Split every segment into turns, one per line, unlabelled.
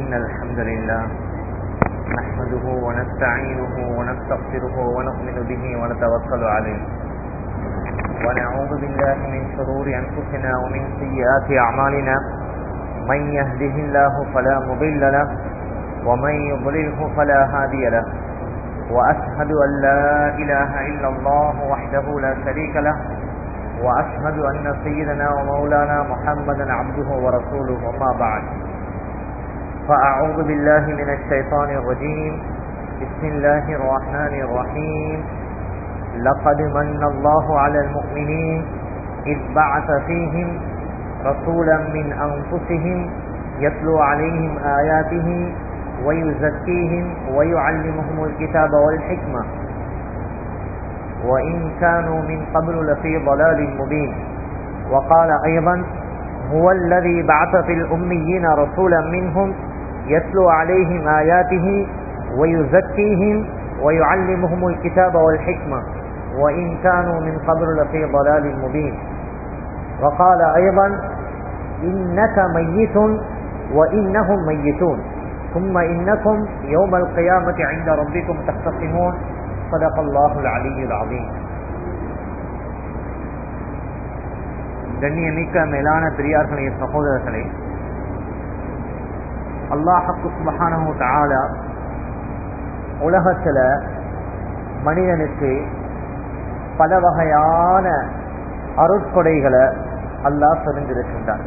إن الحمد لله نحمده ونستعينه ونستغفره ونؤمن به ونتوكل عليه ونعوذ بالله من شرور أنفسنا ومن سيئات أعمالنا من يهده الله فلا مضل له ومن يضلله فلا هادي له وأشهد أن لا إله إلا الله وحده لا شريك له وأشهد أن سيدنا ومولانا محمدا عبده ورسوله وما بعد فأعوذ بالله من الشيطان الرجيم بسم الله الرحمن الرحيم لقد من الله على المؤمنين إذ بعث فيهم رسولا من أنفسهم يتلو عليهم آياته ويزكيهم ويعلمهم الكتاب والحكمة وإن كانوا من قبل لفي ضلال مبين وقال أيضا هو الذي بعث في الأميين رسولا منهم يتلو عليهم آياته ويزكيهم ويعلمهم الكتاب والحكمة وإن كانوا من قبل لفي ضلال مبين وقال أيضا إنك ميت وإنهم ميتون ثم إنكم يوم القيامة عند ربكم تختصمون صدق الله العلي العظيم கண்ணியமிக்க மேலான பெரியார்களே சகோதரர்களே அல்லாஹக்கு சுபஹானஹு தஆலா உலகத்துல மனிதனுக்கு பல வகையான அருட்கொடைகளை அல்லாஹ் தெரிந்திருக்கின்றான்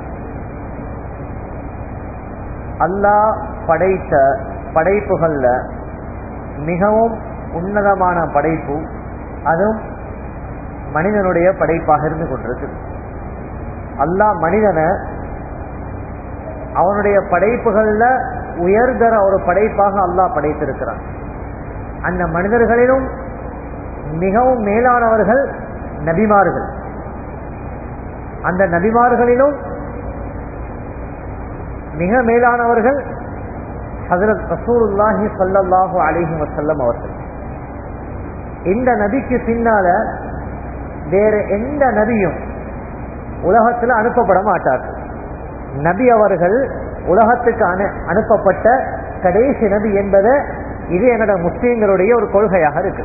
அல்லாஹ் படைத்த படைப்புகள்ல மிகவும் உன்னதமான படைப்பு அதுவும் மனிதனுடைய படைப்பாக இருந்து கொண்டிருக்கு அல்லாஹ் மனிதனை அவனுடைய படைப்புகள்ல உயர்தர ஒரு படைப்பாக அல்லாஹ் படைத்திருக்கிறான் அந்த மனிதர்களிலும் மிகவும் மேலானவர்கள் நபிமார்கள் அந்த நபிமார்களிலும் மிக மேலானவர்கள் ஹசரத் ரசூலுல்லாஹி சல்லல்லாஹு அலிஹி வசல்லம் அவர்கள் இந்த நபிக்கு பின்னால வேற எந்த நபியும் உலகத்தில் அனுப்பப்பட மாட்டார்கள் நபி அவர்கள் உலகத்துக்கு அனு அனுப்பப்பட்ட கடைசி நபி என்பது இது என்னோட முஸ்லீம்களுடைய ஒரு கொள்கையாக இருக்கு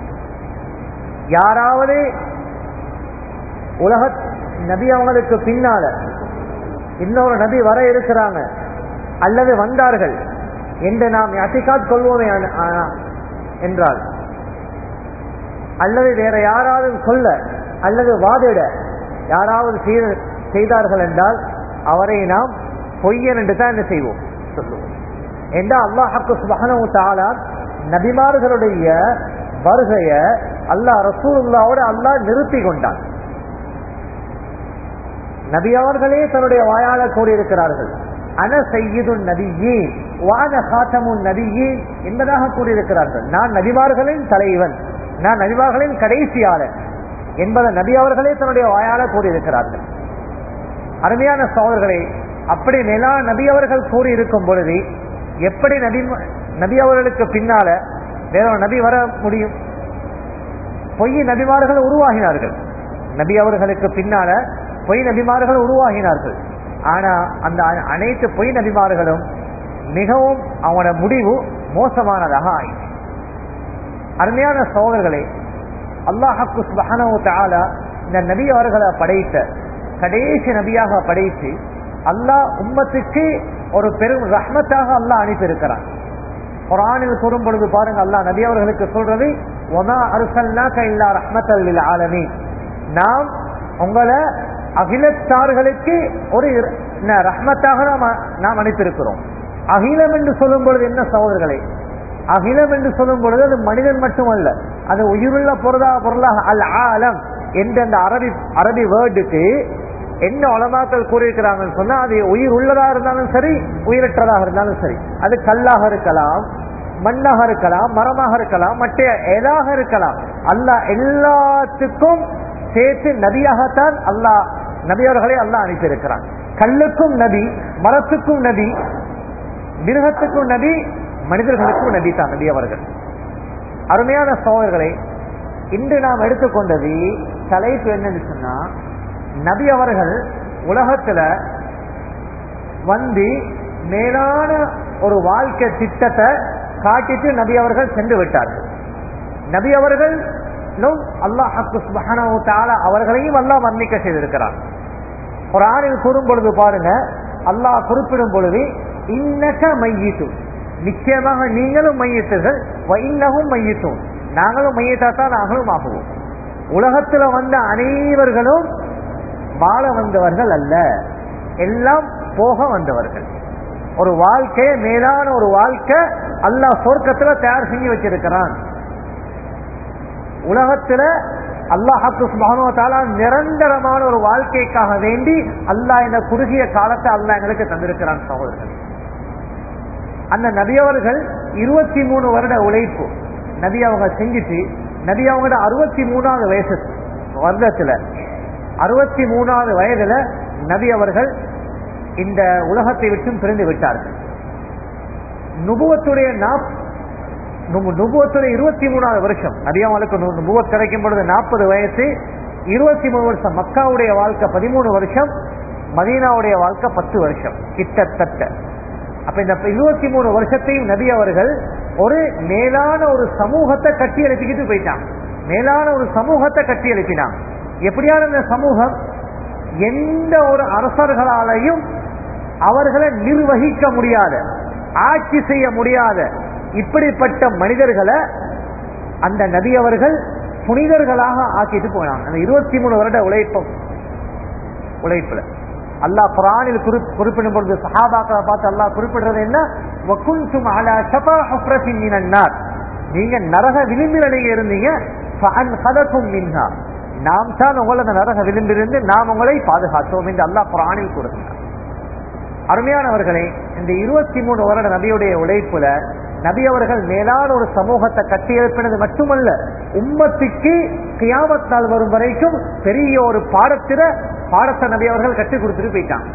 யாராவது உலக நபி அவங்களுக்கு பின்னால இன்னொரு நபி வர இருக்கிறாங்க அல்லது வந்தார்கள் என்று நாம் அசிகாத் கொள்வோமே என்றால் அல்லது வேற யாராவது சொல்ல அல்லது வாதிட யாராவது செய்தார்கள் என்றால் அவரை நாம் பொய்யன் என்று தான் என்ன செய்வோம் சொல்லுவோம் என்றால் அல்லாஹாக்கு சுபகனவு தாலா நபிமார்களுடைய வருகைய அல்லாஹ் ரசூல்லாவோட அல்லாஹ் நிறுத்தி கொண்டான் நபியவர்களே தன்னுடைய வாயால கூறியிருக்கிறார்கள் அன செய்யுது நபியே வான காத்தமுன் நபியே என்பதாக கூறியிருக்கிறார்கள் நான் நபிமார்களின் தலைவன் நான் நபிமார்களின் கடைசியாளன் என்பதை நபி அவர்களே தன்னுடைய வாயால கூறியிருக்கிறார்கள் அருமையான சோதர்களே அப்படி நிலா நபி அவர்கள் கூறியிருக்கும் பொழுது எப்படி நபி நபி அவர்களுக்கு பின்னால வேற நபி வர முடியும் பொய் நபிமார்கள் உருவாகினார்கள் நபி அவர்களுக்கு பின்னால பொய் நபிமார்கள் உருவாகினார்கள் ஆனா அந்த அனைத்து பொய் நபிமார்களும் மிகவும் அவனோட முடிவு மோசமானதாக ஆயிடுச்சு அருமையான சோதர்களே அல்லாஹாக்கு சுபஹனவு தாலா இந்த நபி அவர்களை படைத்த கடைசி நபியாக படைத்து அல்லாஹ் உம்மத்துக்கு ஒரு பெரும் ரஹ்மத்தாக அல்லாஹ் அனுப்பியிருக்கிறான் குரானில் கூறும் பொழுது பாருங்க அல்லாஹ் நபி அவர்களுக்கு சொல்றது ஒமா அருசல்லாக்க இல்லா ரஹ்மத்தல் ஆலமி நாம் உங்களை அகிலத்தார்களுக்கு ஒரு ரஹ்மத்தாக நாம் நாம் அனுப்பியிருக்கிறோம் அகிலம் என்று சொல்லும் பொழுது என்ன சகோதரர்களே அகிலம் என்று சொல்லும் பொழுது அது மனிதன் மட்டுமல்ல அது உயிருள்ள பொருளா பொருளாக அல் ஆலம் என்ற அந்த அரபி அரபி வேர்டுக்கு என்ன உலமாக்கள் கூறியிருக்கிறாங்கன்னு சொன்னா அது உயிர் உள்ளதா இருந்தாலும் சரி உயிரற்றதாக இருந்தாலும் சரி அது கல்லாக இருக்கலாம் மண்ணாக இருக்கலாம் மரமாக இருக்கலாம் மற்ற எதாக இருக்கலாம் அல்லாஹ் எல்லாத்துக்கும் சேர்த்து நபியாகத்தான் அல்லாஹ் நபியவர்களை அல்லாஹ் அனுப்பியிருக்கிறான் கல்லுக்கும் நபி மரத்துக்கும் நபி மிருகத்துக்கும் நபி மனிதர்களுக்கும் நபி தான் நபி அவர்கள் அருமையான சோழர்களை இன்று நாம் எடுத்துக்கொண்டது தலைப்பு என்னன்னு சொன்னா நபி அவர்கள் உலகத்துல வந்து மேலான ஒரு வாழ்க்கை திட்டத்தை காட்டிட்டு நபி அவர்கள் சென்று விட்டார்கள் நபி அவர்கள் அல்லாஹு சுப்ஹானஹு தஆலா அவர்களையும் அல்லாஹ் மன்னிக்க செய்திருக்கிறார் குர்ஆனில் கூறும் பொழுது பாருங்க அல்லாஹ் குறிப்பிடும் பொழுது இன்னக மையித்து நிச்சயமாக நீங்களும் மையத்துகள் இன்னகும் மையத்தும் நாங்களும் மையத்தாத்தான் நாங்களும் ஆகுவோம் உலகத்துல வந்த அனைவர்களும் வாழ வந்தவர்கள் அல்ல எல்லாம் போக வந்தவர்கள் ஒரு வாழ்க்கை மேலான ஒரு வாழ்க்கை அல்லாஹ் சொர்க்கத்துல தயார் செஞ்சு வச்சிருக்கிறான் உலகத்துல அல்லாஹாக்கு சுபானுவத்தாலா நிரந்தரமான ஒரு வாழ்க்கைக்காக வேண்டி அல்லாஹ் இந்த குறுகிய காலத்தை அல்லாஹ் எங்களுக்கு தந்திருக்கிறான் சகோதரர்கள் அந்த நபியவர்கள் இருபத்தி மூணு வருட உழைப்பு நபி அவங்க செஞ்சுட்டு நபி அவங்களோட அறுபத்தி மூணாவது வயசு வருடத்துல அறுபத்தி மூணாவது வயதுல நபி அவர்கள் இந்த உலகத்தை விட்டும் பிரிந்து விட்டார்கள் நுபுவத்துடைய நாப் நுபுவத்துடைய இருபத்தி மூணாவது வருஷம் நபியாவளுக்கு நுபுவத் கிடைக்கும் பொழுது நாற்பது வயசு இருபத்தி மூணு வருஷம் மக்காவுடைய வாழ்க்கை பதிமூணு வருஷம் மதீனாவுடைய வாழ்க்கை பத்து வருஷம் கிட்டத்தட்ட அப்ப இந்த இருபத்தி மூணு வருஷத்தையும் நபி அவர்கள் ஒரு மேலான ஒரு சமூகத்தை கட்டி எழுப்பிக்கிட்டு போயிட்டான் மேலான ஒரு சமூகத்தை கட்டி எழுப்பினான் எப்படியான இந்த சமூகம் எந்த ஒரு அரசர்களாலையும் அவர்களை நிர்வகிக்க முடியாத ஆட்சி செய்ய முடியாத இப்படிப்பட்ட மனிதர்களை அந்த நபி அவர்கள் புனிதர்களாக ஆக்கிட்டு போனாங்க அந்த இருபத்தி மூணு வருட உழைப்பும் உழைப்புல அல்லாஹ் குரானில் குறிப்பிடும் பொழுது சஹாபாக்களை பார்த்து அல்லாஹ் குறிப்பிடுறது என்ன வகுந்தும் அலா ஷபா ஹுஃப்ரத்தின் மினன்னார் நீங்க நரக விளிம்பில் நீங்க இருந்தீங்க ஃபஅன்கதகும் மின்ஹா நாம் தான் உங்களை அந்த நரக விளிம்பிலிருந்து நாம் உங்களை பாதுகாத்தோம் என்று அல்லாஹ் குரானில் கூறுகிறார் அருமையானவர்களே இந்த இருபத்தி மூணு வருட நபியுடைய உழைப்புல நபி அவர்கள் மேலான ஒரு சமூகத்தை கட்டியெழுப்பினது மட்டுமல்ல உம்மத்துக்கு கியாமத் நாள் வரும் வரைக்கும் பெரிய ஒரு பாடத்தில பாடத்தை நபி அவர்கள் கற்றுக் கொடுத்துட்டு போயிட்டாங்க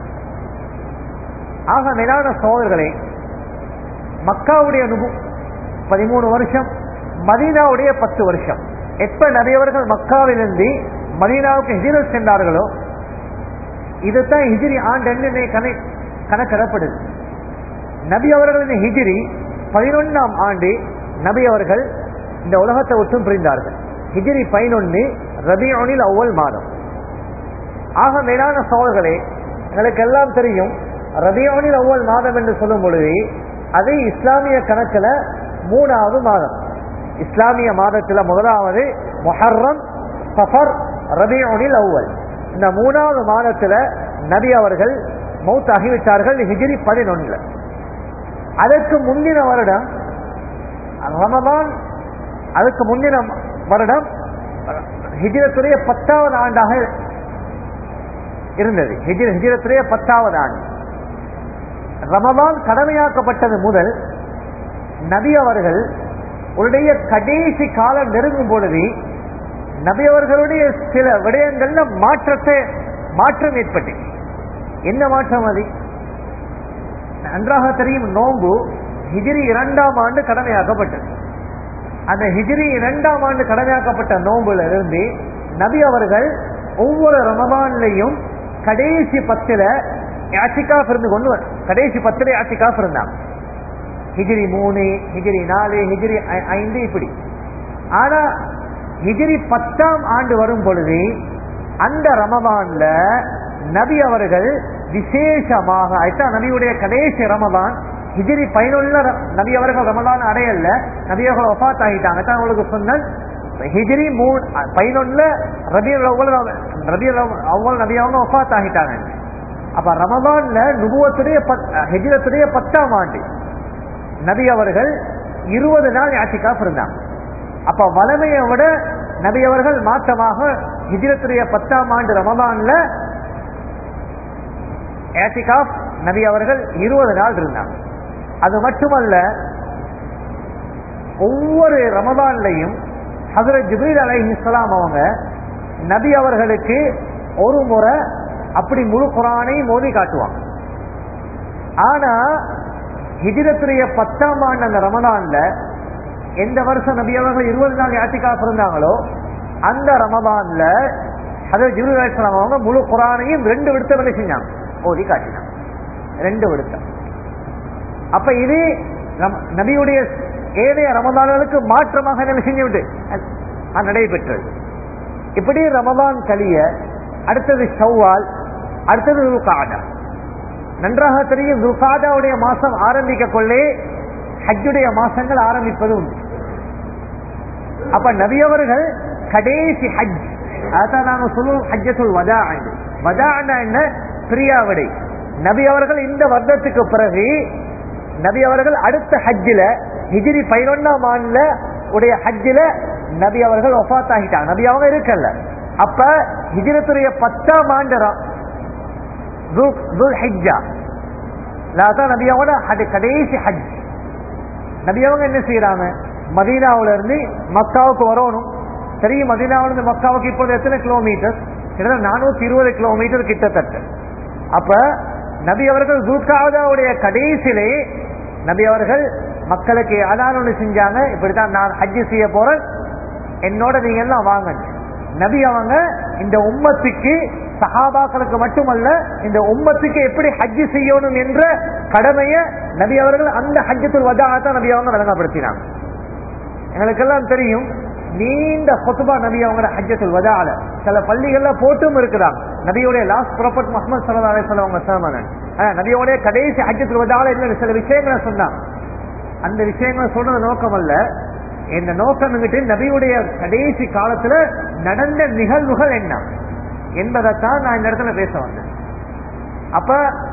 ஆக மேலான சோதர்களே மக்காவுடைய நுபு பதிமூணு வருஷம் மதீனாவுடைய பத்து வருஷம் எப்ப நபியவர்கள் மக்காவிலிருந்து மதீனாவுக்கு ஹிஜிரத் சென்றார்களோ இதுதான் ஹிஜிரி ஆண்டு கணை கணக்கிடப்படுது நபி அவர்களின் ஹிஜிரி பதினொன்னாம் ஆண்டு நபி அவர்கள் இந்த உலகத்தை விட்டும் பிரிந்தார்கள் ஹிஜிரி பதினொன்னு ரபியோனில் அவ்வள் மாதம் ஆக மேலான சோழர்களே எங்களுக்கு எல்லாம் தெரியும் ரபியோனில் அவ்வள் மாதம் என்று சொல்லும் பொழுது அது இஸ்லாமிய கணக்கில் மூணாவது மாதம் இஸ்லாமிய மாதத்தில் முதலாவது மொஹர்ரம் சஃபர் ரபியோனில் அவ்வல் இந்த மூணாவது மாதத்துல நபி அவர்கள் மௌத் ஆகிவிட்டார்கள் ஹிஜிரி பதினொன்னுல அதற்கு முந்தின வருடம் ரமதான் அதுக்கு முந்தின வருடம் ஹிஜிரத்துடைய பத்தாவது ஆண்டாக இருந்தது ஹிஜிர ஹிஜிரத்துடைய பத்தாவது ஆண்டு ரமதான் கடமையாக்கப்பட்டது முதல் நபி அவர்கள் உடைய கடைசி காலம் நெருங்கும் பொழுது நபி அவர்களுடைய சில விடயங்கள்ல மாற்றத்தை மாற்றம் ஏற்பட்டு என்ன மாற்றம் அது நன்றாக தெரியும் நோன்பு ஹிஜிரி இரண்டாம் ஆண்டு கடமையாக்கப்பட்டது அந்த ஹிஜிரி இரண்டாம் ஆண்டு கடமையாக்கப்பட்ட நோன்புல இருந்து நபி அவர்கள் ஒவ்வொரு ரமபான்லையும் கடைசி பத்துல யாச்சிக்காஃப் இருந்து கொண்டு கடைசி பத்துல யாச்சிக்காஃப் இருந்தாங்க ஹிஜிரி மூணு ஹிஜிரி நாலு ஹிஜிரி ஐந்து இப்படி ஆனா ஹிஜிரி பத்தாம் ஆண்டு வரும் பொழுது அந்த ரமபான்ல நபி அவர்கள் விசேஷமாக அதுதான் நபியுடைய கடைசி ரமதான் ஹிஜிரி பதினொன்னுல நபி அவர்கள் ரமதான் அடையல நபி அவர்கள் ஒஃபாத் ஆகிட்டாங்க தான் உங்களுக்கு சொன்னேன் ஹிஜிரி மூணு பதினொன்னுல ரபி ரபி அவ்வளவு நபி அவங்க ஒஃபாத் ஆகிட்டாங்க அப்ப ரமதான்ல நுபுவத்துடைய ஹிஜிரத்துடைய பத்தாம் ஆண்டு நபி அவர்கள் இருபது நாள் யாத்திக்காப் இருந்தாங்க அப்ப வளமையை விட நபி அவர்கள் மாற்றமாக ஹிஜிரத்துடைய பத்தாம் ஆண்டு ரமதான்ல ஏத்திகாப் நபி அவர்கள் இருபது நாள் இருந்தாங்க அது மட்டுமல்ல ஒவ்வொரு ரமதான்லையும் ஹசரத் ஜிபீல் அலை இஸ்லாம் அவங்க நபி அவர்களுக்கு ஒரு முறை அப்படி முழு குரானை மோதி காட்டுவாங்க ஆனா ஹிஜிரத்துடைய பத்தாம் ஆண்டு அந்த ரமதான்ல எந்த வருஷம் நபி அவர்கள் இருபது நாள் யாத்திகாப் இருந்தாங்களோ அந்த ரமதான்ல ஹசரத் ஜிபீல் அலை இஸ்லாம் அவங்க முழு குரானையும் ரெண்டு விடுத்த வேலை செஞ்சாங்க ஓதி காட்டினாங்க ரெண்டு விடுத்தம் அப்ப இது ரம்- நபியுடைய ஏனைய ரமதான்களுக்கு மாற்றமாக என்ன செஞ்சுவிட்டு அது நடைபெற்றது இப்படி ரமதான் கலிய அடுத்தது ஷவ்வால் அடுத்தது துல்காதா நன்றாக தெரியும் துல்காதாவுடைய மாசம் ஆரம்பிக்க கொள்ளே ஹஜ்ஜுடைய மாசங்கள் ஆரம்பிப்பது உண்டு அப்ப நபியவர்கள் கடைசி ஹஜ் அதான் நாங்க சொல்லுவோம் ஹஜ்ஜத்துல் வதா வதாண்டா என்ன பிரியாவிடை நபி அவர்கள் இந்த வருடத்துக்கு பிறகு நபி அவர்கள் அடுத்த ஹஜ்ஜில ஹிஜ்ரி பதினொன்னாம் ஆண்டுல உடைய ஹஜ்ஜில நபி அவர்கள் ஒஃபாத் ஆகிட்டாங்க நபி அவங்க இருக்கல அப்ப ஹிஜ்ரத்துடைய பத்தாம் ஆண்டு ர- துல்- துல் ஹிஜ்ஜா அதான் நபி அவங்களோட ஹஜ் கடைசி ஹஜ் நபி அவங்க என்ன செய்யறாங்க மதீனாவுல இருந்து மக்காவுக்கு வரணும் தெரியும் மதீனாவுல இருந்து மக்காவுக்கு இப்போது எத்தனை கிலோமீட்டர் கிட்டத்தட்ட நானூத்தி இருபது கிலோமீட்டர் கிட்டத்தட்ட அப்ப நபி அவர்கள் துல்காதாவுடைய கடைசியிலே நபி அவர்கள் மக்களுக்கு அதான் ஒண்ணு செஞ்சாங்க இப்படித்தான் நான் ஹஜ்ஜு செய்ய போறேன் என்னோட நீங்க எல்லாம் வாங்க நபி அவங்க இந்த உம்மத்துக்கு சஹாபாக்களுக்கு மட்டுமல்ல இந்த உம்மத்துக்கு எப்படி ஹஜ்ஜு செய்யணும் என்ற கடமையை நபி அவர்கள் அந்த ஹஜ்ஜத்துல் வதாத்தை நபி அவங்க விளங்கப்படுத்தினாங்க எங்களுக்கெல்லாம் தெரியும் நீண்ட கொத்துபா நபி அவங்க ஹஜ்ஜத்துல் வதால சில பள்ளிகள்ல போட்டும் இருக்குதாங்க நபியுடைய லாஸ்ட் ப்ராப்பர்ட் முகமது சல்லா அலிஸ்லாம் அவங்க சேமனன் நபியோடைய கடைசி ஹஜ்ஜத்துல் வதால என்ன சில விஷயங்களை சொன்னாங்க அந்த விஷயங்களை சொல்றது நோக்கம் அல்ல இந்த நோக்கம் வந்துட்டு நபியுடைய கடைசி காலத்துல நடந்த நிகழ்வுகள் என்ன என்பதைத்தான் நான் இந்த இடத்துல பேச வந்தேன் அப்ப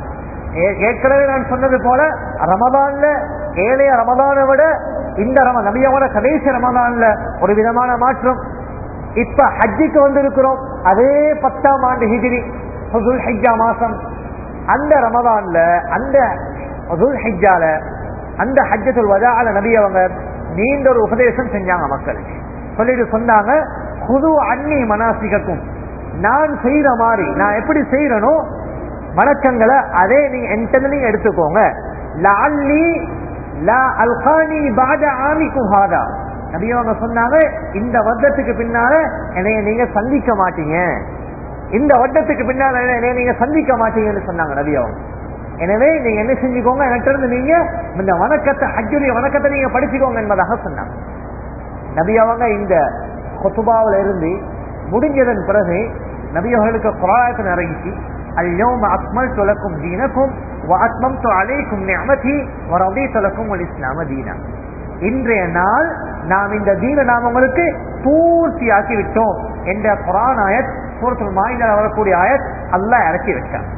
ஏ- ஏற்கனவே நான் சொன்னது போல ரமதான்ல ஏழைய ரமதானை விட இந்த ரம நபியோட கடைசி ரமதான்ல ஒரு விதமான மாற்றம் இப்ப ஹஜ்ஜிக்கு வந்திருக்கிறோம் அதே பத்தாம் ஆண்டு ஹிஜ்ரி ஹுதுல் ஹிஜ்ஜா மாசம் அந்த ரமதான்ல அந்த ஹுதுல் ஹிஜ்ஜால அந்த ஹஜ்ஜத்துல் வதால நபி அவங்க நீண்ட ஒரு உபதேசம் செஞ்சாங்க மக்களுக்கு சொல்லிட்டு சொன்னாங்க புது அன்னி மனாசிகக்கும் நான் செய்யற மாதிரி நான் எப்படி செய்யறனோ வணக்கங்களை அதே நீங்க என்கிட்ட நீங்க எடுத்துக்கோங்க லஅல்லி லா அல்கானி பாத ஆமிக்கும் ஹாதா நபி அவங்க சொன்னாங்க இந்த வருடத்துக்கு பின்னால என்னைய நீங்க சந்திக்க மாட்டீங்க இந்த வருடத்துக்கு பின்னால என்னைய நீங்க சந்திக்க மாட்டீங்கன்னு சொன்னாங்க நபி அவங்க எனவே நீங்க என்ன செஞ்சுக்கோங்க என்கிட்ட இருந்து நீங்க இந்த வணக்கத்தை ஹஜ்ஜுடைய வணக்கத்தை நீங்க படிச்சுக்கோங்க என்பதாக சொன்னாங்க நபி அவங்க இந்த கொத்துபாவில இருந்து முடிஞ்சதன் பிறகு நபி அவர்களுக்கு குராயத்தை இறங்கிச்சு اليوم أكملت لكم دينكم وأتممت عليكم نعمتي ورضيت لكم الإسلام دينا இன்றைய நாள் நாம் இந்த தீன நாம் உங்களுக்கு பூர்த்தியாக்கி விட்டோம் என்ற குரான் ஆயத் சூரத்துல் மாயில வரக்கூடிய ஆயத் அல்லாஹ் இறக்கி வச்சான்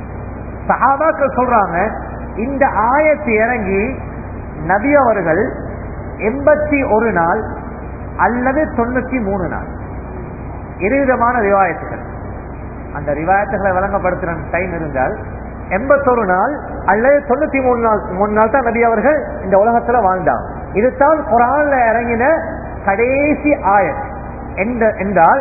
சஹாபாக்கள் சொல்றாங்க இந்த ஆயத்து இறங்கி நபி அவர்கள் எண்பத்தி ஒரு நாள் அல்லது தொண்ணூத்தி மூணு நாள் இருவிதமான ரிவாயத்துகள் அந்த ரிவாயத்துகளை வழங்கப்படுத்துற டைம் இருந்தால் எண்பத்தொரு நாள் அல்லது தொண்ணூத்தி மூணு நாள் மூணு நாள் தான் நபி அவர்கள் இந்த உலகத்துல வாழ்ந்தாங்க இதுதான் குரான்ல இறங்கின கடைசி ஆயத் என்ற- என்றால்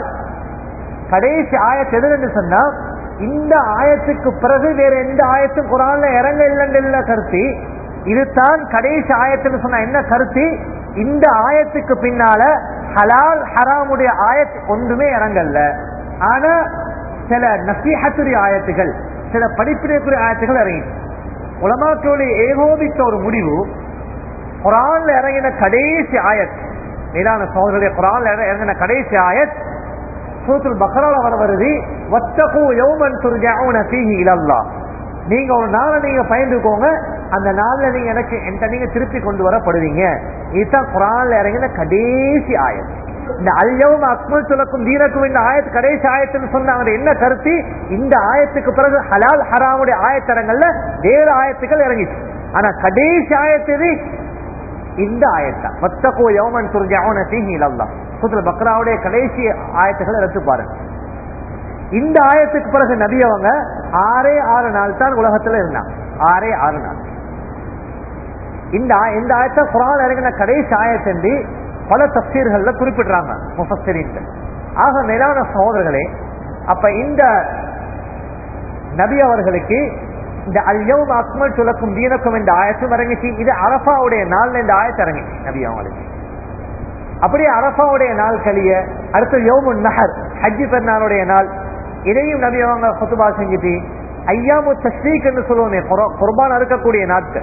கடைசி ஆயத் எது என்று சொன்னா இந்த ஆயத்துக்கு பிறகு வேற எந்த ஆயத்தும் குரான்ல இறங்க இல்லைன்ற கருத்து இதுதான் கடைசி ஆயத்துன்னு சொன்ன என்ன கருத்து இந்த ஆயத்துக்கு பின்னால ஹலால் ஹராமுடைய ஆயத் ஒன்றுமே இறங்கல்ல ஆனா சில நசீஹத்துடைய ஆயத்துகள் சில படிப்பினைக்குரிய ஆயத்துகள் இறங்கி உலமாக்களுடைய ஏகோபித்த ஒரு முடிவு குரான்ல இறங்கின கடைசி ஆயத் மேலான சோதர்களுடைய குரான்ல இறங்கின கடைசி ஆயத் சூத்துல் பக்ரால வர வருது வத்தகு யௌமன் துர்ஜாவுன ஃபீஹி இலல்லாஹ் நீங்க ஒரு நாளை நீங்க பயந்துக்கோங்க அந்த நாள்ல நீங்க எனக்கு என்கிட்ட நீங்க திருப்பி கொண்டு வரப்படுவீங்க இதுதான் குரான்ல இறங்கின கடைசி ஆயத் இந்த அல்யவும் அக்மல் துலக்கும் தீனக்கும் இந்த ஆயத்து கடைசி ஆயத்துன்னு சொன்னாங்க என்ன கருத்து இந்த ஆயத்துக்கு பிறகு ஹலால் ஹராமுடைய ஆயத்தரங்கள்ல வேறு ஆயத்துக்கள் இறங்கிச்சு ஆனா கடைசி ஆயத்து எது? இந்த ஆயத்தா மத்தகோ யௌமன் துர்ஜாவுன ஃபீஹி இலல்லாஹ் சூத்துல் பக்ராவுடைய கடைசி ஆயத்துக்களை எடுத்து பாருங்க இந்த ஆயத்துக்கு பிறகு நபி அவங்க ஆறே ஆறு நாள் தான் உலகத்துல இருந்தாங்க ஆறே ஆறு நாள் இந்த ஆ- இந்த ஆயத்தை குரான் இறங்கின கடைசி ஆயத்தண்டி பல தப்சீர்கள்ல குறிப்பிடுறாங்க முஃபஸ்ஸரீன்கள் ஆக மேலான சகோதரர்களே அப்ப இந்த நபி அவர்களுக்கு இந்த அல்யவும் அக்மல் துலக்கும் தீனக்கும் இந்த ஆயத்தும் இறங்கிச்சு இது அரபாவுடைய நாள்ல இந்த ஆயத்து இறங்கிச்சு நபி அவங்களுக்கு அப்படியே அரபாவுடைய நாள் கழிய அடுத்து யோமுன் நஹர் ஹஜ்ஜி பெருநாளுடைய நாள் இதையும் நபி அவங்க குத்துபா செஞ்சுட்டு ஐயாமு தஸ்ரீக் என்று சொல்லுவோமே குர்பா- குர்பான் அறுக்கக்கூடிய நாட்கள்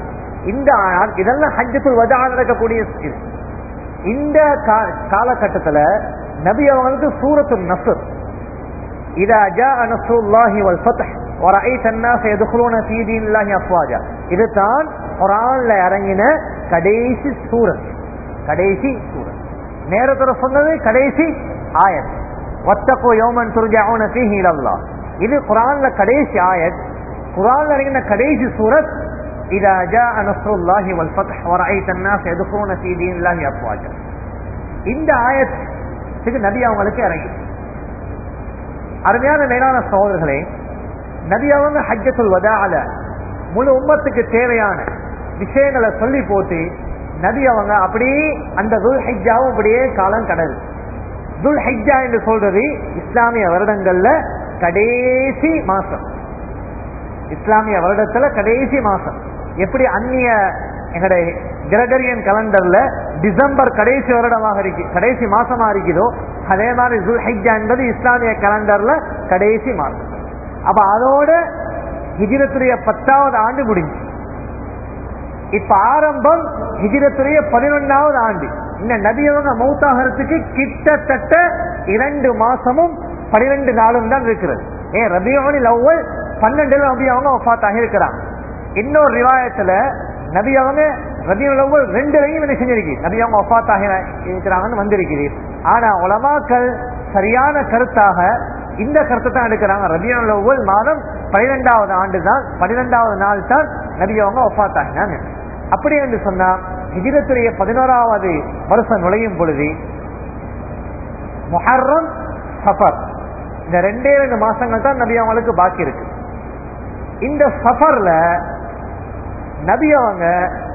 இந்த ஆ- இதெல்லாம் ஹஜ்ஜத்துல் வதா நடக்கக்கூடிய இது இந்த கா- காலகட்டத்துல நபி அவங்களுக்கு சூரத்து நஸ்ர் இதா ஜாஅ நஸ்ருல்லாஹி வல் ஃபத்ஹ் ورأيت الناس يدخلون في دين الله أفواجا இதுதான் குர்ஆன்ல இறங்கின கடைசி சூரத் கடைசி சூரத் நேரத்தோட சொன்னது கடைசி ஆயத் வத்தகு யௌமன் துர்ஜஊன ஃபீஹி இலல்லாஹ் இது குர்ஆன்ல கடைசி ஆயத் குர்ஆன்ல இறங்கின கடைசி சூரத் இதா ஜாஅ நஸ்ருல்லாஹி வல் ஃபத்ஹ் ورأيت الناس يدخلون في دين الله أفواجا இந்த ஆயத்துக்கு நபி அவங்களுக்கு இறங்கி அருமையான மேலான சகோதரர்களே நபி அவங்க ஹஜ்ஜத்துல் வதால முழு உம்மத்துக்கு தேவையான விஷயங்களை சொல்லி போட்டு நபி அவங்க அப்படியே அந்த துல் ஹஜ்ஜாவும் அப்படியே காலம் கடல் துல் ஹஜ்ஜா என்று சொல்றது இஸ்லாமிய வருடங்கள்ல கடைசி மாசம் இஸ்லாமிய வருடத்துல கடைசி மாசம் எப்படி அந்நிய எங்களுடைய கிரகரியன் கலண்டர்ல டிசம்பர் கடைசி வருடமாக இருக்கு கடைசி மாசமா இருக்குதோ அதே மாதிரி துல் ஹஜ்ஜா என்பது இஸ்லாமிய கலண்டர்ல கடைசி மாசம் அப்ப அதோட ஹிஜிரத்துடைய பத்தாவது ஆண்டு முடிஞ்சு இப்ப ஆரம்பம் ஹிஜிரத்துடைய பதினொன்னாவது ஆண்டு இந்த நபியவங்க மௌத்தாகிறதுக்கு கிட்டத்தட்ட இரண்டு மாசமும் பனிரெண்டு நாளும் தான் இருக்கிறது ஏன் ரபியோனில் அவ்வள் பன்னெண்டுல நபி அவங்க ஒஃபாத்தாக இருக்கிறாங்க இன்னொரு ரிவாயத்துல நபி அவங்க ரபியோல் அவ்வள் ரெண்டுலையும் என்ன செஞ்சிருக்கு நபி அவங்க ஒஃபாத்தாக இருக்கிறாங்கன்னு வந்திருக்குது ஆனா உலமாக்கள் சரியான கருத்தாக இந்த கருத்தை தான் எடுக்கிறாங்க ரபியோல் அவ்வள் மாதம் பனிரெண்டாவது ஆண்டு தான் பனிரெண்டாவது நாள் தான் நபி அவங்க ஒஃபாத்தாகினாங்க அப்படி என்று சொன்னா ஹிஜிரத்துடைய பதினோராவது வருஷம் நுழையும் பொழுது முஹர்ரம் சஃபர் இந்த ரெண்டே ரெண்டு மாசங்கள் தான் நபி அவங்களுக்கு பாக்கி இருக்கு இந்த சஃபர்ல நபி அவங்க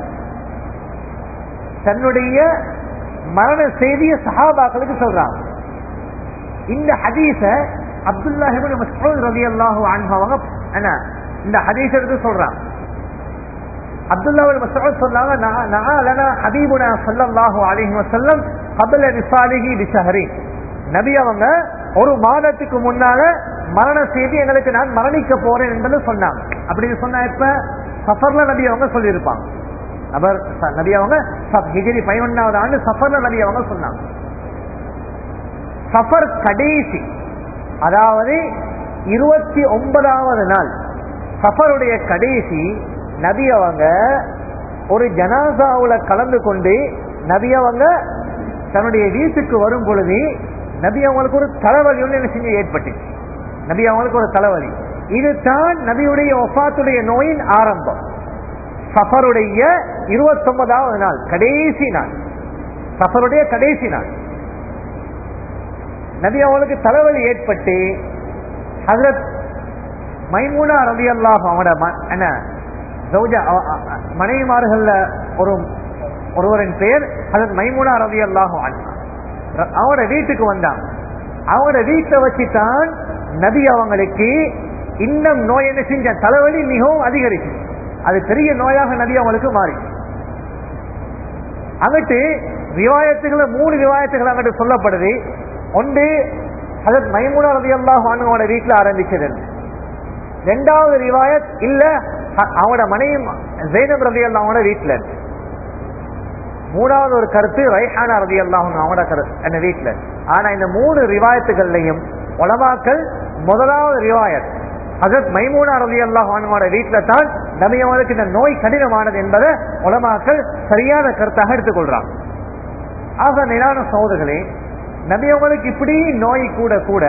தன்னுடைய மரண செய்திய சஹாபாக்களுக்கு சொல்றாங்க இந்த ஹதீஸ அப்துல்லாஹிபின் மஸ்ஊத் ரலியல்லாஹு அன்ஹு அவங்க என்ன இந்த ஹதீஸ் எடுத்து சொல்றாங்க அப்துல்லாஹிபின் மஸ்ஊத் சொன்னாங்க "நா- நஆலனா ஹபீபுனா ஸல்லல்லாஹு அலைஹி வஸல்லம் قبل رساله بشهر நபி அவங்க ஒரு மாதத்துக்கு முன்னால மரண செய்தி எங்களுக்கு நான் மரணிக்க போறேன் என்பது சொன்னாங்க அப்படின்னு சொன்னா இப்ப சஃபர்ல நபி அவங்க சொல்லியிருப்பாங்க அவர் ச- நபி அவங்க சப்- ஹிஜ்ரி பதினொன்னாவது ஆண்டு சஃபர்ல நபி அவங்க சொன்னாங்க சஃபர் கடைசி அதாவது இருபத்தி ஒன்பதாவது நாள் சஃபருடைய கடைசி நபி அவங்க ஒரு ஜனாசாவுல கலந்து கொண்டு நபி அவங்க தன்னுடைய வீட்டுக்கு வரும் பொழுது நபி அவங்களுக்கு ஒரு தலைவலி ஒன்று என்ன செஞ்சு ஏற்பட்டு நபி அவங்களுக்கு ஒரு தலைவலி இதுதான் நபியுடைய ஒஃபாத்துடைய நோயின் ஆரம்பம் சஃபருடைய இருபத்தி ஒன்பதாவது நாள் கடைசி நாள் சஃபருடைய கடைசி நாள் நபி அவங்களுக்கு தலைவலி ஏற்பட்டு ஹசரத் மைமூனா ரவி அல்லாஹ் அவனோட ம- என்ன ஜௌஜா அவ- அ- அ- மனைவிமார்கள்ல ஒரு ஒருவரின் பெயர் ஹசரத் மைமூனா ரவி அல்லாஹ் அவனோட வீட்டுக்கு வந்தாங்க அவனோட வீட்டை வச்சுதான் நபி அவங்களுக்கு இன்னும் நோய் என்ன செஞ்ச தலைவலி மிகவும் அதிகரிச்சு அது பெரிய நோயாக நபி அவங்களுக்கு மாறி அங்கிட்டு ரிவாயத்துகளை மூணு ரிவாயத்துகள் அங்கிட்டு சொல்லப்படுது ஒன்று ஹசரத் மைமூனா ரதி அல்லாஹ் அவனோட வீட்டுல ஆரம்பிச்சது ரெண்டாவது ரிவாயத் இல்ல அ- அவனோட மனைவி ஜெயினப் ரதி அல்லாஹோட வீட்டுல இருந்து. மூணாவது ஒரு கருத்து ரைஹானா ரதி அல்லாஹ் அவனோட கருத்து என்ன வீட்டுல ஆனா இந்த மூணு ரிவாயத்துகள்லையும் உலமாக்கள் முதலாவது ரிவாயத் ஹசரத் மைமூனா ரதி அல்லாஹ் அவனோட வீட்டுல தான் நபியவனுக்கு இந்த நோய் கடினமானது என்பதை உலமாக்கள் சரியான கருத்தாக எடுத்துக்கொள்றாங்க ஆக மேலான சகோதரர்களே நபியவங்களுக்கு இப்படி நோய் கூட கூட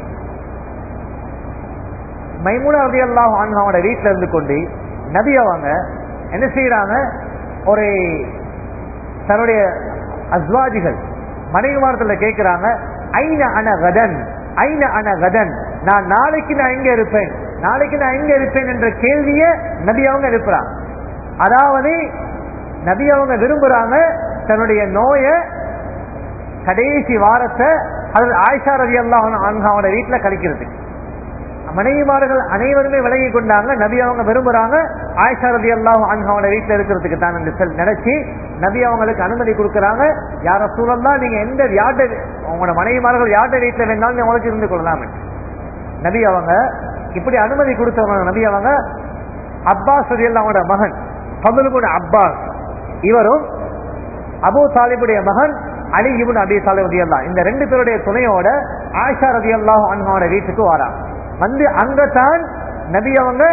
மைமூனா ரதி அல்லாஹ் அவனோட வீட்டுல இருந்து கொண்டு நபி அவங்க என்ன செய்யறாங்க ஒரு தன்னுடைய அஸ்வாஜிகள் மனைவிமாரத்துல கேட்கிறாங்க ஐன அன கதன் ஐன அன கதன் நான் நாளைக்கு நான் எங்க இருப்பேன் நாளைக்கு நான் எங்க இருப்பேன் என்ற கேள்வியை நபி அவங்க எழுப்புறாங்க அதாவது நபி அவங்க விரும்புறாங்க தன்னுடைய நோயை கடைசி வாரத்தை அது ஆயிஷா ரவி அல்லாஹ் அவனோட வீட்டுல கழிக்கிறதுக்கு மனைவிமார்கள் அனைவருமே விலகி கொண்டாங்க நபி அவங்க விரும்புறாங்க ஆயிஷா ரதி அல்லாஹ் அவனோட வீட்டுல இருக்கிறதுக்கு தான் என்று சொல்லி நினைச்சு நபி அவங்களுக்கு அனுமதி கொடுக்கறாங்க யார சூழல்லாம் நீங்க எந்த யார்ட உங்களோட மனைவிமார்கள் யார்ட வீட்டுல வேணாலும் நீங்க உங்களுக்கு இருந்து கொள்ளலாம் நபி அவங்க இப்படி அனுமதி கொடுத்தவங்க நபி அவங்க அப்பாஸ் ரதி அவனோட மகன் ஃபதுலுபுன் அப்பாஸ் இவரும் அபூ தாலிபுடைய மகன் அலி இபுன் அபி தாலிப் ரதியல்லாஹ் இந்த ரெண்டு பேருடைய துணையோட ஆயிஷா ரதியல்லாஹு அன்ஹாவோட வீட்டுக்கு வராங்க வந்து அங்கதான் நபி அவங்க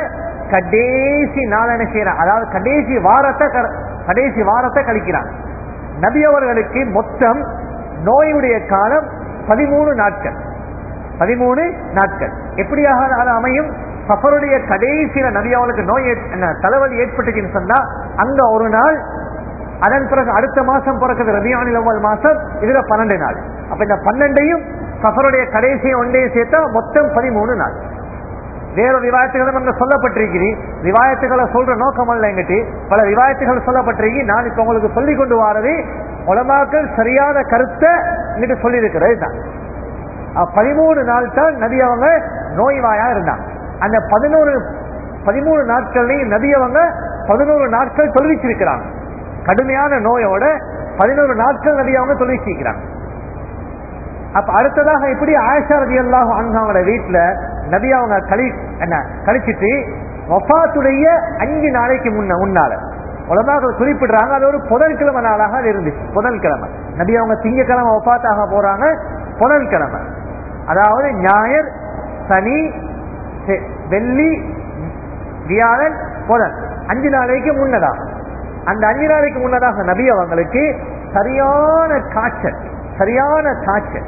கடைசி நாள் என்ன செய்யறாங்க அதாவது கடைசி வாரத்தை க- கடைசி வாரத்தை கழிக்கிறாங்க நபி அவர்களுக்கு மொத்தம் நோயுடைய காலம் பதிமூணு நாட்கள் பதிமூணு நாட்கள் எப்படியாக அது அமையும் சஃபருடைய கடைசியில நபி அவளுக்கு நோய் ஏற்- என்ன, தலைவலி ஏற்பட்டுச்சுன்னு சொன்னா அங்க ஒரு நாள் அதன் பிறகு அடுத்த மாசம் பிறக்குது ரபியானில் ஒவ்வொரு மாசம் இதுல பன்னெண்டு நாள் அப்ப இந்த பன்னெண்டையும் சஃபருடைய கடைசியை ஒன்றையும் சேர்த்தா மொத்தம் பதிமூணு நாள் வேற ரிவாயத்துகளும் அங்க சொல்லப்பட்டிருக்குது ரிவாயத்துகளை சொல்ற நோக்கம் அல்ல எங்கிட்டு பல ரிவாயத்துகள் சொல்லப்பட்டிருக்கு நான் இப்ப உங்களுக்கு சொல்லி கொண்டு வாரது உலமாக்கள் சரியான கருத்தை இங்கிட்டு சொல்லி இருக்கிறது தான் பதிமூணு நாள் தான் நபி அவங்க நோய்வாயா இருந்தாங்க அந்த பதினோரு பதிமூணு நாட்கள்லையும் நபி அவங்க பதினோரு நாட்கள் தொழுவிச்சிருக்கிறாங்க கடுமையான நோயோட பதினோரு நாட்கள் நபி அவங்க தொழுவிச்சிருக்கிறாங்க அப்ப அடுத்ததாக எப்படி ஆயிஷா ரதி அல்லாஹ் அவங்களோட வீட்டுல நபி அவங்க கழி என்ன கழிச்சிட்டு வஃபாத்துடைய அஞ்சு நாளைக்கு முன்ன முன்னால உலமாக குறிப்பிடுறாங்க அது ஒரு புதன்கிழமை நாளாக அது இருந்துச்சு புதன்கிழமை நபி அவங்க திங்கக்கிழமை வஃபாத்தாக போறாங்க புதன்கிழமை அதாவது ஞாயிறு சனி செ- வெள்ளி வியாழன் புதன் அஞ்சு நாளைக்கு முன்னதாக அந்த அஞ்சு நாளைக்கு முன்னதாக நபி அவங்களுக்கு சரியான காய்ச்சல் சரியான காய்ச்சல்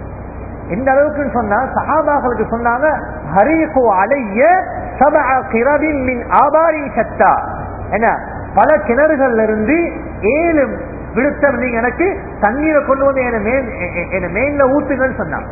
எந்த அளவுக்குன்னு சொன்னா சஹாபாக்களுக்கு சொன்னாங்க ஹரீகு அலைய சபஅ கிரபின் மின் ஆபாரின் சத்தா என்ன பல கிணறுகள்ல இருந்து ஏழு விழுத்தம் நீங்க எனக்கு தண்ணீரை கொண்டு வந்து என்ன மேல் எ- எ- என்ன மேல ஊத்துங்கன்னு சொன்னாங்க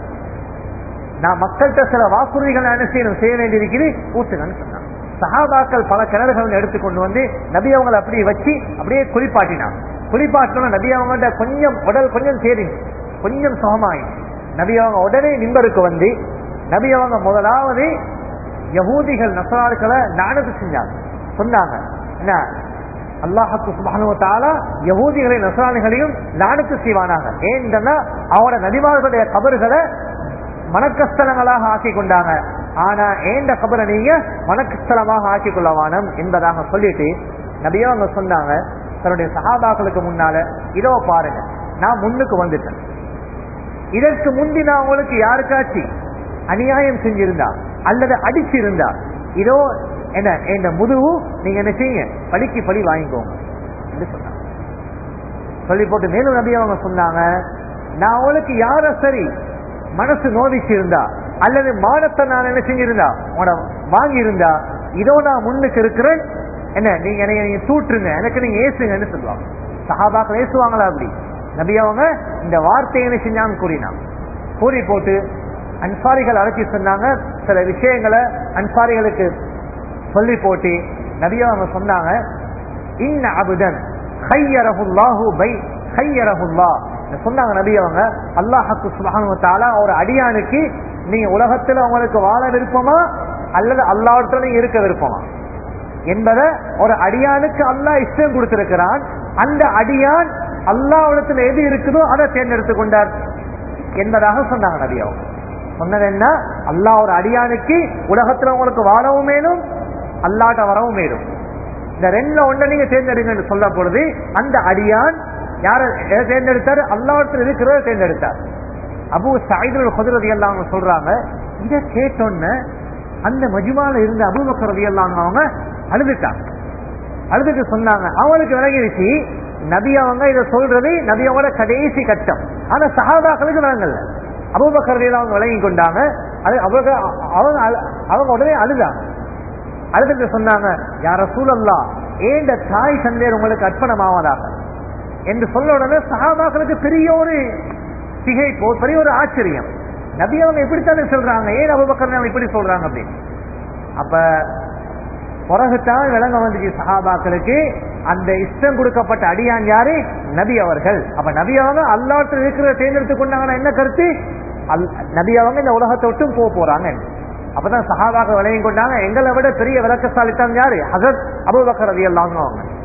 நான் மக்கள்கிட்ட சில வாக்குறுதிகள் என்ன செய்யணும் செய்ய வேண்டியிருக்குது ஊத்துங்கன்னு சொன்னாங்க சஹாபாக்கள் பல கிணறுகள் எடுத்து கொண்டு வந்து நபி அவங்களை அப்படியே வச்சு அப்படியே குளிப்பாட்டினாங்க குளிப்பாட்டணும் நபி அவங்கள்ட்ட கொஞ்சம் உடல் கொஞ்சம் தேறி கொஞ்சம் சுகமாயிடுச்சு நபி அவங்க உடனே நிம்பருக்கு வந்து நபி அவங்க முதலாவது யகூதிகள் நசராடுகளை நானது செஞ்சாங்க சொன்னாங்க என்ன அல்லாஹுக்கு சுபானுவத்தால யகூதிகளை நசராணிகளையும் நானுக்கு செய்வானாங்க ஏன்னா அவரோட நபிமார்களுடைய கபறுகளை மனக்கஸ்தலங்களாக ஆக்கி கொண்டாங்க ஆனா ஏண்ட கபரை நீங்க மனக்கஸ்தலமாக ஆக்கி கொள்ளவானம் என்பதாக சொல்லிட்டு நபியோ அவங்க சொன்னாங்க தன்னுடைய சகாபாக்களுக்கு முன்னால இதோ பாருங்க நான் முன்னுக்கு வந்துட்டேன் இதற்கு முந்தி நான் உங்களுக்கு யாருக்காச்சு அநியாயம் செஞ்சிருந்தா அல்லது அடிச்சிருந்தா இதோ என்ன இந்த முதுகு நீங்க என்ன செய்யுங்க பழிக்கு பழி வாங்கிக்கோங்க என்று சொன்னாங்க சொல்லி போட்டு மேலும் நபி அவங்க சொன்னாங்க நான் உங்களுக்கு யார சரி மனசு நோதிச்சு இருந்தா அல்லது மானத்தை நான் என்ன செஞ்சிருந்தா உன வாங்கி இருந்தா இதோ நான் முன்னுக்கு இருக்கிறேன் என்ன நீங்க என்னைய நீங்க தூட்டுருங்க எனக்கு நீங்க ஏசுங்கன்னு சொல்லுவாங்க சஹாபாக்கள் ஏசுவாங்களா அப்படி நபி அவங்க இந்த வார்த்தையை என்ன செஞ்சாங்க கூறினாங்க கூறி போட்டு அன்சாரிகள் அழைச்சி சொன்னாங்க சில விஷயங்களை அன்சாரிகளுக்கு சொல்லி போட்டு நபி அவங்க சொன்னாங்க இன்ன அபுதன் ஹையரஹுல்லாஹு பை ஹையரஹுல்லா சொன்னாங்க நபி அவங்க அல்லாஹுக்கு சுபஹானஹு தஆலா ஒரு அடியானுக்கு நீங்க உலகத்துல உங்களுக்கு வாழ விருப்பமா அல்லது அல்லாஹ்விடத்துல நீங்க இருக்க விருப்பமா என்பதை ஒரு அடியானுக்கு அல்லாஹ் இஷ்டம் கொடுத்திருக்கிறான் அந்த அடியான் அல்லாஹ்விடத்துல எது இருக்குதோ அதை தேர்ந்தெடுத்துக் கொண்டார் என்பதாக சொன்னாங்க நபி அவங்க சொன்னது என்ன அல்லாஹ் ஒரு அடியானுக்கு உலகத்துல உங்களுக்கு வாழவும் மேலும் அல்லாட்ட வரவும் மேலும் இந்த ரெண்டுல ஒன்றை நீங்க தேர்ந்தெடுங்க சொல்ல பொழுது அந்த அடியான் யார எதை தேர்ந்தெடுத்தாரு அல்லாஹத்தில் இருக்கிறத தேர்ந்தெடுத்தார் அபு சாயிதுல் குதிரதி எல்லாம் அவங்க சொல்றாங்க இதை கேட்டோன்னு அந்த மஜுமால இருந்த அபுபக்கரதி எல்லாம் அவங்க அழுதுட்டாங்க அழுதுட்டு சொன்னாங்க அவங்களுக்கு விளங்கிடுச்சு நபி அவங்க இதை சொல்றது நபி அவங்களோட கடைசி கட்டம் ஆனா சஹாபாக்களுக்கு விளங்கல அபுபக்கரதியில அவங்க விளங்கி கொண்டாங்க அது அவங்க அவங்க அழு- அவங்க உடனே அழுதாங்க அழுதுட்டு சொன்னாங்க யார சூழல்லா ஏண்ட தாய் தந்தையர் உங்களுக்கு அர்ப்பணமாவதாக என்று சொல்ல உடனே சஹாபாக்களுக்கு பெரிய ஒரு திகைப்போ பெரிய ஒரு ஆச்சரியம் நபி அவங்க எப்படித்தானே சொல்றாங்க ஏன் அபுபக்கர் அவங்க இப்படி சொல்றாங்க அப்படின்னு அப்ப பிறகுதான் விளங்க வந்துச்சு சஹாபாக்களுக்கு அந்த இஷ்டம் கொடுக்கப்பட்ட அடியான் யாரு நபி அவர்கள் அப்ப நபி அவங்க அல்லாட்டு இருக்கிற தேர்ந்தெடுத்து கொண்டாங்கன்னா என்ன கருத்து அல்- நபி அவங்க இந்த உலகத்தை விட்டும் போக போறாங்க அப்பதான் சஹாபாக்கள் விளங்கி கொண்டாங்க எங்களை விட பெரிய விளக்கசாலித்தான் யாரு ஹசரத் அபுபக்கர் ரதி அவங்க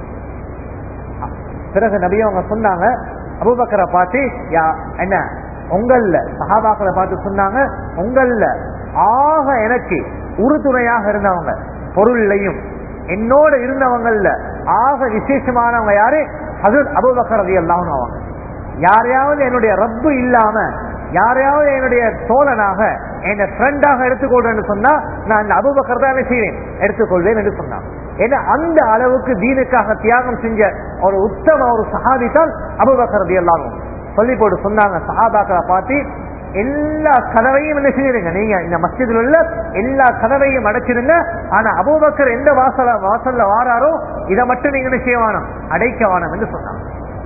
பிறகு நபி அவங்க சொன்னாங்க அபுபக்கரை பார்த்து யா- என்ன உங்கள்ல சஹாபாக்களை பார்த்து சொன்னாங்க உங்கள்ல ஆக எனக்கு உறுதுணையாக இருந்தவங்க பொருள்லையும் என்னோட இருந்தவங்கல்ல ஆக விசேஷமானவங்க யாரு ஹசரத் அபுபக்கர் ரதி அல்லாஹ்னு அவங்க யாரையாவது என்னுடைய ரப்பு இல்லாம யாரையாவது என்னுடைய தோழனாக என்ன ஃப்ரெண்டாக எடுத்துக்கொள்றேன்னு சொன்னா நான் இந்த அபுபக்கர் தான் என்ன செய்வேன் எடுத்துக்கொள்வேன் என்று சொன்னான் ஏன்னா அந்த அளவுக்கு தீனுக்காக தியாகம் செஞ்ச ஒரு உத்தம ஒரு சஹாபி தான் அபுபக்கர் ரதி எல்லாரும் சொல்லி போட்டு சொன்னாங்க சஹாபாக்களை பார்த்து எல்லா கதவையும் என்ன செய்யுங்க நீங்க இந்த மஸ்ஜிதில் உள்ள எல்லா கதவையும் அடைச்சிருங்க ஆனா அபூபக்கர் எந்த வாசல வாசல்ல வாராரோ இதை மட்டும் நீங்க என்ன செய்ய வேணும் அடைக்க வேணும் என்று சொன்னாங்க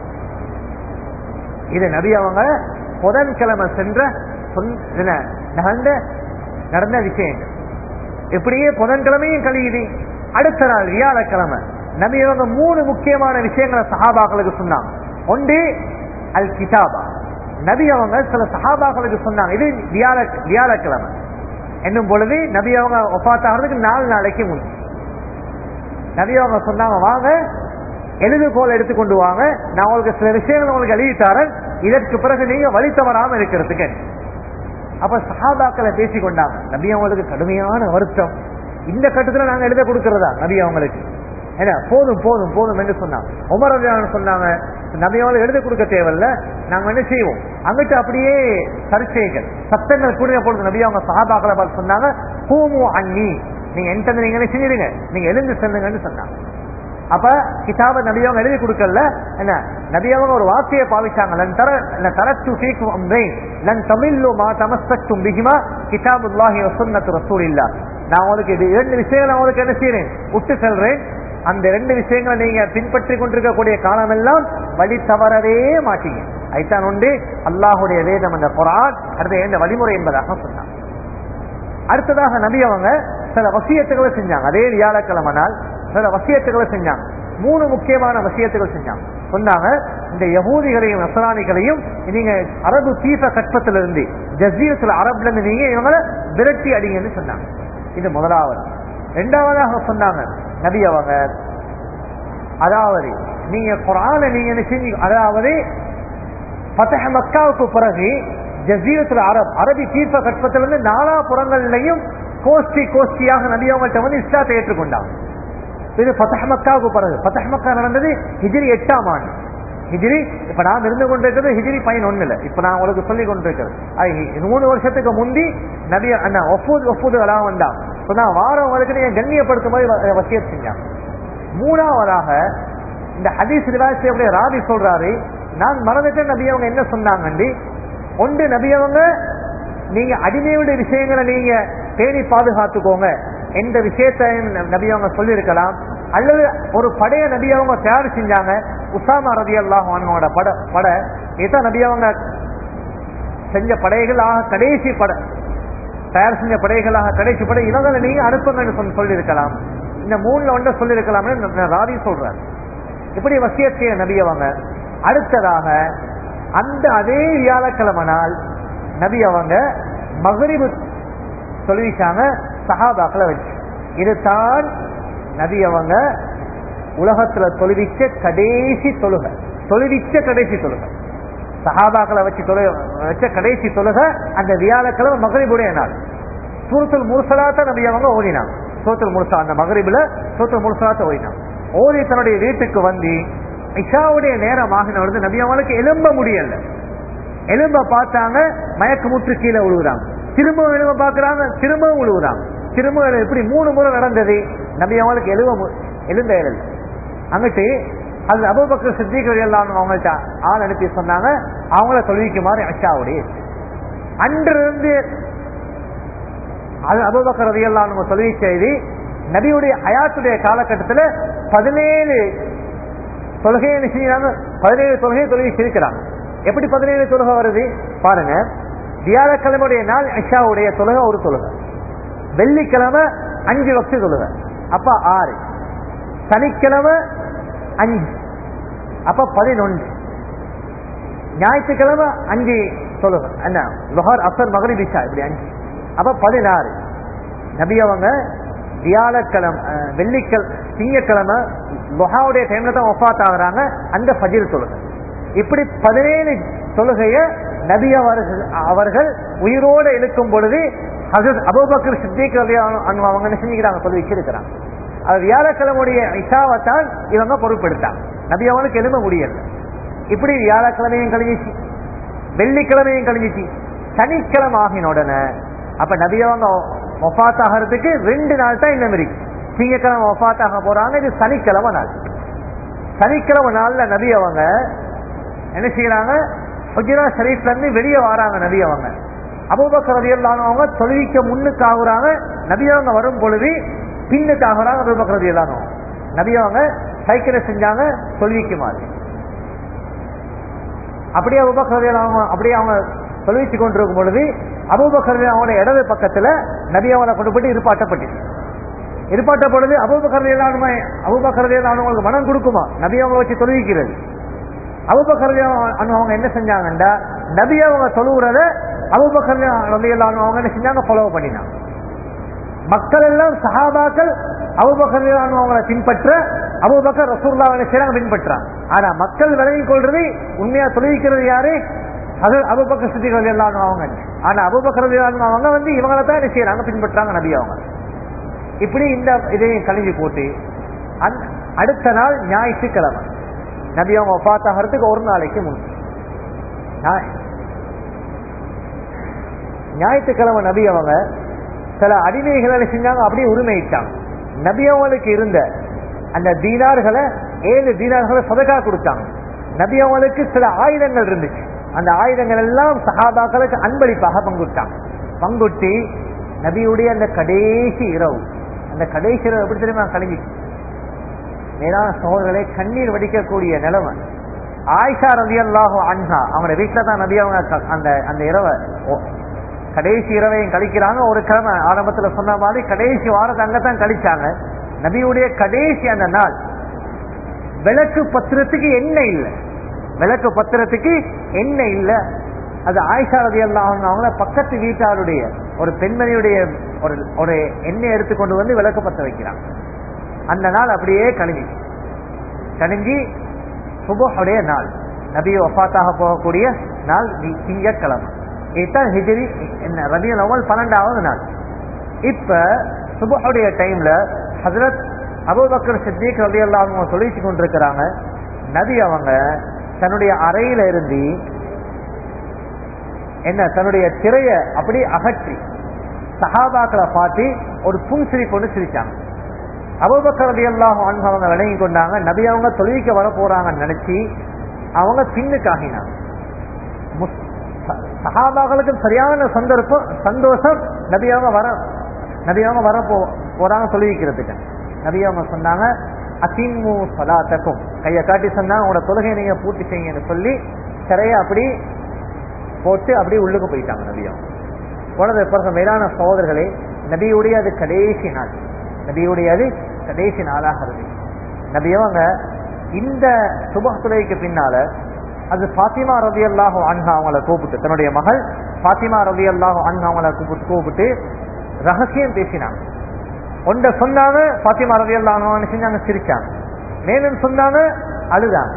இது நபி அவங்க புதன்கிழமை சென்ற சொல்- என்ன, நடந்த நடந்த விஷயங்கள் இப்படியே புதன்கிழமையும் கழியுது அடுத்த நாள் வியாழக்கிழமை நபி அவங்க மூணு முக்கியமான விஷயங்களை சஹாபாக்களுக்கு சொன்னாங்க ஒன்று அல் கிதாபா நபி அவங்க சில சஹாபாக்களுக்கு சொன்னாங்க இது வியாழ வியாழக்கிழமை என்னும் பொழுது நபி அவங்க ஒப்பாத்தாகிறதுக்கு நாலு நாளைக்கு முன் நபி அவங்க சொன்னாங்க வாங்க எழுதுகோல் எடுத்துக்கொண்டு வாங்க நான் உங்களுக்கு சில விஷயங்கள் உங்களுக்கு எழுதி தரேன் இதற்கு பிறகு நீங்க வழி தவறாம இருக்கிறதுக்கு அப்ப சஹாபாக்களை பேசிக் கொண்டாங்க நபி அவங்களுக்கு கடுமையான வருத்தம் இந்த கட்டத்துல நாங்க எழுத கொடுக்கிறதா நபி அவங்களுக்கு என்ன போதும் போதும் போதும் என்று சொன்னாங்க உமர் ரலியல்லாஹு சொன்னாங்க நபி அவங்களுக்கு எழுத கொடுக்க தேவையில்ல நாங்க என்ன செய்வோம் அங்கிட்டு அப்படியே சர்ச்சைகள் சத்தங்கள் கூடிய பொழுது நபி அவங்க சஹாபாக்களை பார்த்து சொன்னாங்க பூமு அண்ணி நீங்க என்கிட்ட நீங்க என்ன செஞ்சிருங்க நீங்க எழுந்து செல்லுங்கன்னு சொன்னாங்க அப்ப கிதாப நபியவங்க எழுதி கொடுக்கல என்ன நபியவங்க ஒரு வார்த்தையை பாவிச்சாங்க லன் தர லன் தரத்து ஃபீக்கும் அம்ரைன் லன் தமில்லு மா தமஸ்தக்தும் பிஹிமா கிதாபுல்லாஹி வ சுன்னத்து ரசூலில்லாஹ் நான் உங்களுக்கு இது இரண்டு விஷயங்களை நான் உங்களுக்கு என்ன செய்றேன் விட்டு செல்றேன் அந்த ரெண்டு விஷயங்களை நீங்க பின்பற்றி கொண்டிருக்கக்கூடிய காலமெல்லாம் வழி தவறவே மாட்டீங்க ஐத்தான் உண்டு அல்லாஹுடைய வேதம் அந்த குரான் அடுத்த எந்த வழிமுறை என்பதாக சொன்னாங்க அடுத்ததாக நபி அவங்க சில வசியத்துகளை செஞ்சாங்க அதே வியாழக்கிழமை நாள் சில வசியத்துகளை செஞ்சாங்க மூணு முக்கியமான வசியத்துகள் செஞ்சாங்க சொன்னாங்க இந்த யகூதிகளையும் நசராணிகளையும் நீங்க அரபு தீப கற்பத்திலிருந்து ஜசீரத்துல அரபுல இருந்து நீங்க இவங்களை விரட்டி அடிங்கன்னு சொன்னாங்க இது முதலாவது ரெண்டாவதாக சொன்னாங்க நபி அவங்க அதாவது நீங்க குரான நீங்க என்ன செஞ்சு அதாவது பத்தக மக்காவுக்கு பிறகு ஜசீரத்துல அரப் அரபி தீர்ப்ப கற்பத்திலிருந்து நாலா புறங்கள்லையும் கோஷ்டி கோஷ்டியாக நபி அவங்கள்ட்ட வந்து இஸ்லாத்தை ஏற்றுக்கொண்டாங்க இது பத்தக மக்காவுக்கு பிறகு பத்தக மக்கா நடந்தது ஹிஜ்ரி எட்டாம் ஆண்டு ஹிஜ்ரி இப்ப நாம் இருந்து கொண்டிருக்கிறது ஹிஜ்ரி பயனொன்னுல இப்ப நான் உங்களுக்கு சொல்லி கொண்டிருக்கிறது அது மூணு வருஷத்துக்கு முந்தி நபி அண்ணா ஒப்பூது ஒப்பூதுகளாக வந்தாங்க சொன்னா வாரம் வரைக்கும் நீங்க கண்ணியப்படுத்தும் போது வசியத் செஞ்சாங்க மூணாவதாக இந்த ஹதீஸ் ரிவாஜ் செய்யக்கூடிய ராபி சொல்றாரு நான் மறந்துட்டு நபி அவங்க என்ன சொன்னாங்கண்டி ஒன்று நபி அவங்க நீங்க அடிமையுடைய விஷயங்களை நீங்க பேணி பாதுகாத்துக்கோங்க எந்த விஷயத்தை நபி அவங்க சொல்லியிருக்கலாம் அல்லது ஒரு படைய நபி அவங்க தயார் செஞ்சாங்க உசாமா ரதி அல்லாஹ் அவங்களோட பட பட இதுதான் நபி அவங்க செஞ்ச படைகளாக கடைசி படை தயார் செஞ்ச படைகளாக கடைசி படை இவங்களை நீங்க அனுப்புங்கன்னு சொல்லி சொல்லியிருக்கலாம் இந்த மூணுல ஒன்றை சொல்லியிருக்கலாம்னு ராதி சொல்றாரு இப்படி வசியத்தைய நபி அவங்க அடுத்ததாக அந்த அதே வியாழக்கிழமை நாள் நபி அவங்க மகரிபு சொல்லிச்சாங்க சஹாபாக்களை வச்சு இதுதான் நபி அவங்க உலகத்துல தொழுவிச்ச கடைசி தொழுகை தொழுவிச்ச கடைசி தொழுகை சஹாபாக்களை வச்சு தொழு வச்ச கடைசி தொழுகை அந்த வியாழக்கிழமை மகரிபுடைய நாள் சூரத்துல் முர்சலாத்த நபி அவங்க ஓடினாங்க சூரத்துல் முர்சா அந்த மகரிபுல சூரத்துல் முர்சலாத்த ஓடினாங்க ஓடி தன்னுடைய வீட்டுக்கு வந்து இஷாவுடைய நேரம் ஆகின வந்து நபி அவங்களுக்கு எலும்ப முடியல எலும்ப பார்த்தாங்க மயக்க முற்று கீழே விழுகுறாங்க திரும்பவும் எலும்ப பார்க்கறாங்க திரும்பவும் விழுகுறாங்க திரும்ப இப்படி மூணு முறை நடந்தது நபி அவங்களுக்கு எழுவ மு- எழுந்த இயலல அங்கிட்டு அது அபுபக்கர் சித்திகள் எல்லாம் அவங்கள்ட்ட ஆள் அனுப்பி சொன்னாங்க அவங்கள தொழுவிக்குமாறு அஷாவுடைய அன்றிருந்து அது அபுபக்கர் ரதியெல்லாம் நம்ம தொழுகை செய்தி நபியுடைய ஹயாத்துடைய காலகட்டத்தில் பதினேழு தொழுகையை என்ன செஞ்சாங்க பதினேழு தொழுகையை தொழுகை செய்கிறாங்க எப்படி பதினேழு தொழுகை வருது பாருங்க வியாழக்கிழமையுடைய நாள் இஷாவுடைய தொழுகை ஒரு தொழுகை வெள்ளிக்கிழமை அஞ்சு வக்து தொழுகை அப்ப ஆறு சனிக்கிழமை அஞ்சு அப்ப பதினொன்று ஞாயிற்றுக்கிழமை அஞ்சு தொழுகை என்ன லுஹர் அசர் மகரி திஷா இப்படி அஞ்சு அப்ப பதினாறு நபி அவங்க வியாழக்கிழமை அஹ், வெள்ளிக்கிழமை திங்கக்கிழமை லுஹாவுடைய டைம்ல தான் ஒஃபாத் ஆகுறாங்க அந்த ஃபஜில் தொழுகை இப்படி பதினேழு தொழுகைய நபி அவர்கள் அவர்கள் உயிரோடு இருக்கும் பொழுது ஹசரத் அபூபக்கர் சித்திக் ரலியல்லாஹு அன்ஹு அவங்க என்ன செஞ்சுக்கிறாங்க சொல்லி வச்சிருக்கிறாங்க அது வியாழக்கிழமையுடைய இஷாவைத்தான் இவங்க பொறுப்பெடுத்தாங்க நபி அவங்களுக்கு எழுத முடியல இப்படி வியாழக்கிழமையும் கழிஞ்சிச்சு வெள்ளிக்கிழமையும் கழிஞ்சிச்சு சனிக்கிழமை ஆகின உடனே அப்ப நபி அவங்க ஒஃபாத் ஆகிறதுக்கு ரெண்டு நாள் தான் இன்னும் இருக்கு திங்கக்கிழமை ஒஃபாத் ஆக போறாங்க இது சனிக்கிழமை நாள் சனிக்கிழமை நாள்ல நபி அவங்க என்ன செய்யறாங்க ஹுஜரா ஷரீஃப்ல இருந்து வெளியே வராங்க நபி அவங்க அபூபக்கர் ரதியல்லானவங்க தொழுவிக்க முன்னுக்கு ஆகுறாங்க நபி அவங்க வரும் பொழுது பின்னுக்கு ஆகுறாங்க அபூபக்கர் ரதியல்லானவங்க நபி அவங்க சைக்கிளை செஞ்சாங்க தொழுவிக்கு மாதிரி அப்படியே அபூபக்கர் ரதியல்லானவங்க அப்படியே அவங்க தொழுவிச்சு கொண்டிருக்கும் பொழுது அபூபக்கர் அவங்களோட இடது பக்கத்துல நபி அவங்களை கொண்டு போயிட்டு இருப்பாட்டப்பட்டு இருப்பாட்ட பொழுது அபூபக்கர் ரதியல்லானுமே அபூபக்கர் ரதியல்லானவங்களுக்கு மனம் கொடுக்குமா நபி அவங்க வச்சு தொழுவிக்கிறது அபுபக்கர் அவங்க என்ன செஞ்சாங்கண்டா நபி அவங்க தொழுகிறத அபுபக்கர் அவங்க என்ன செஞ்சாங்க ஃபாலோ பண்ணினாங்க மக்கள் எல்லாம் சஹாபாக்கள் அபுபக்கர் அவங்களை பின்பற்ற அபுபக்கர் ரசூல்லா என்ன செய்யறாங்க பின்பற்றாங்க ஆனா மக்கள் விலகிக் கொள்றது உண்மையா தொழுவிக்கிறது யாரு அது அபுபக்கர் சித்திகள் எல்லாம் அவங்க ஆனா அபுபக்கர் அவங்க வந்து இவங்களை தான் என்ன செய்யறாங்க பின்பற்றாங்க நபி அவங்க இப்படி இந்த இதையும் கழுவி போட்டு அந்த- அடுத்த நாள் ஞாயிற்றுக்கிழமை நபி அவங்க ஒப்பாத்தாகிறதுக்கு ஒரு நாளைக்கு முன் ஞாய்- ஞாயிற்றுக்கிழமை நபி அவங்க சில அடிமைகளை செஞ்சாங்க அப்படியே உரிமையிட்டாங்க நபி அவங்களுக்கு இருந்த அந்த தீனார்களை ஏழு தீனார்களை சொதக்கா கொடுத்தாங்க நபி அவங்களுக்கு சில ஆயுதங்கள் இருந்துச்சு அந்த ஆயுதங்கள் எல்லாம் சஹாபாக்களுக்கு அன்பளிப்பாக பங்குட்டாங்க பங்குட்டி நபியுடைய அந்த கடைசி இரவு அந்த கடைசி இரவு எப்படி தெரியுமா கலங்கிச்சு மேலான சகோதரர்களை கண்ணீர் வடிக்கக்கூடிய நிலைமை ஆயிஷா ரதி அல்லாஹோ அன்ஹா அவங்க வீட்டுல தான் நபி அவங்க க- அந்த அந்த இரவை ஓ- கடைசி இரவையும் கழிக்கிறாங்க ஒரு கிழமை ஆரம்பத்துல சொன்ன மாதிரி கடைசி வாரத்தை அங்கதான் கழிச்சாங்க நபியுடைய கடைசி அந்த நாள் விளக்கு பத்திரத்துக்கு எண்ணெய் இல்லை விளக்கு பத்திரத்துக்கு எண்ணெய் இல்லை அது ஆயிஷா ரதி அல்லாஹ் அவங்கள பக்கத்து வீட்டாருடைய ஒரு பெண்மணியுடைய ஒரு ஒரு எண்ணெய் எடுத்துக்கொண்டு வந்து விளக்கு பத்த வைக்கிறாங்க அந்த நாள் அப்படியே கழிஞ்சு கழிஞ்சி சுபஹுடைய நாள் நபி வஃபாத்தாக போகக்கூடிய நாள் தி- திங்கட்கிழமை இதுதான் ஹிஜ்ரி என்ன ரபியல் அவ்வல் பன்னெண்டாவது நாள் இப்ப சுபஹுடைய டைம்ல ஹஜரத் அபூபக்கர் சித்திக் ரபி அவங்க சொல்லிச்சு கொண்டிருக்கிறாங்க நபி அவங்க தன்னுடைய அறையில இருந்து என்ன தன்னுடைய திரைய அப்படி அகற்றி சஹாபாக்களை பார்த்து ஒரு புன்சிரி கொண்டு சிரிச்சாங்க அபூபக்கர் ரலியல்லாஹு அன்ஹு அவங்க விளங்கி கொண்டாங்க நபி அவங்க தொழுவிக்க வர போறாங்கன்னு நினைச்சு அவங்க பின்னுக்கு ஆகினாங்க முஸ்- ச- சஹாபாக்களுக்கு சரியான சந்தர்ப்பம் சந்தோஷம் நபி அவங்க வர நபி அவங்க வர போ போறாங்க தொழுவிக்கிறதுக்கு நபி அவங்க சொன்னாங்க அசிம்மு சலாத்தக்கும் கையை காட்டி சொன்னாங்க உங்களோட தொழுகை நீங்க பூர்த்தி செய்யுங்கன்னு சொல்லி சிறைய அப்படி போட்டு அப்படியே உள்ளுக்கு போயிட்டாங்க நபி அவங்க போனது பிறகு மேலான சகோதரர்களே நபியுடைய அது கடைசி நாள் நபியுடைய அது கடைசி நாளாக இருக்கு நபி அவங்க இந்த சுபத்துறைக்கு பின்னால அது பாத்திமா ரதி அல்லாஹு அன்ஹா அவங்கள கூப்பிட்டு தன்னுடைய மகள் பாத்திமா ரதி அல்லாஹு அன்ஹா அவங்கள கூப்பிட்டு கூப்பிட்டு ரகசியம் பேசினாங்க ஒன்றை சொன்னாங்க பாத்திமா ரதி அல்லாஹு செஞ்சாங்க சிரிச்சாங்க மேலும் சொன்னாங்க அழுதாங்க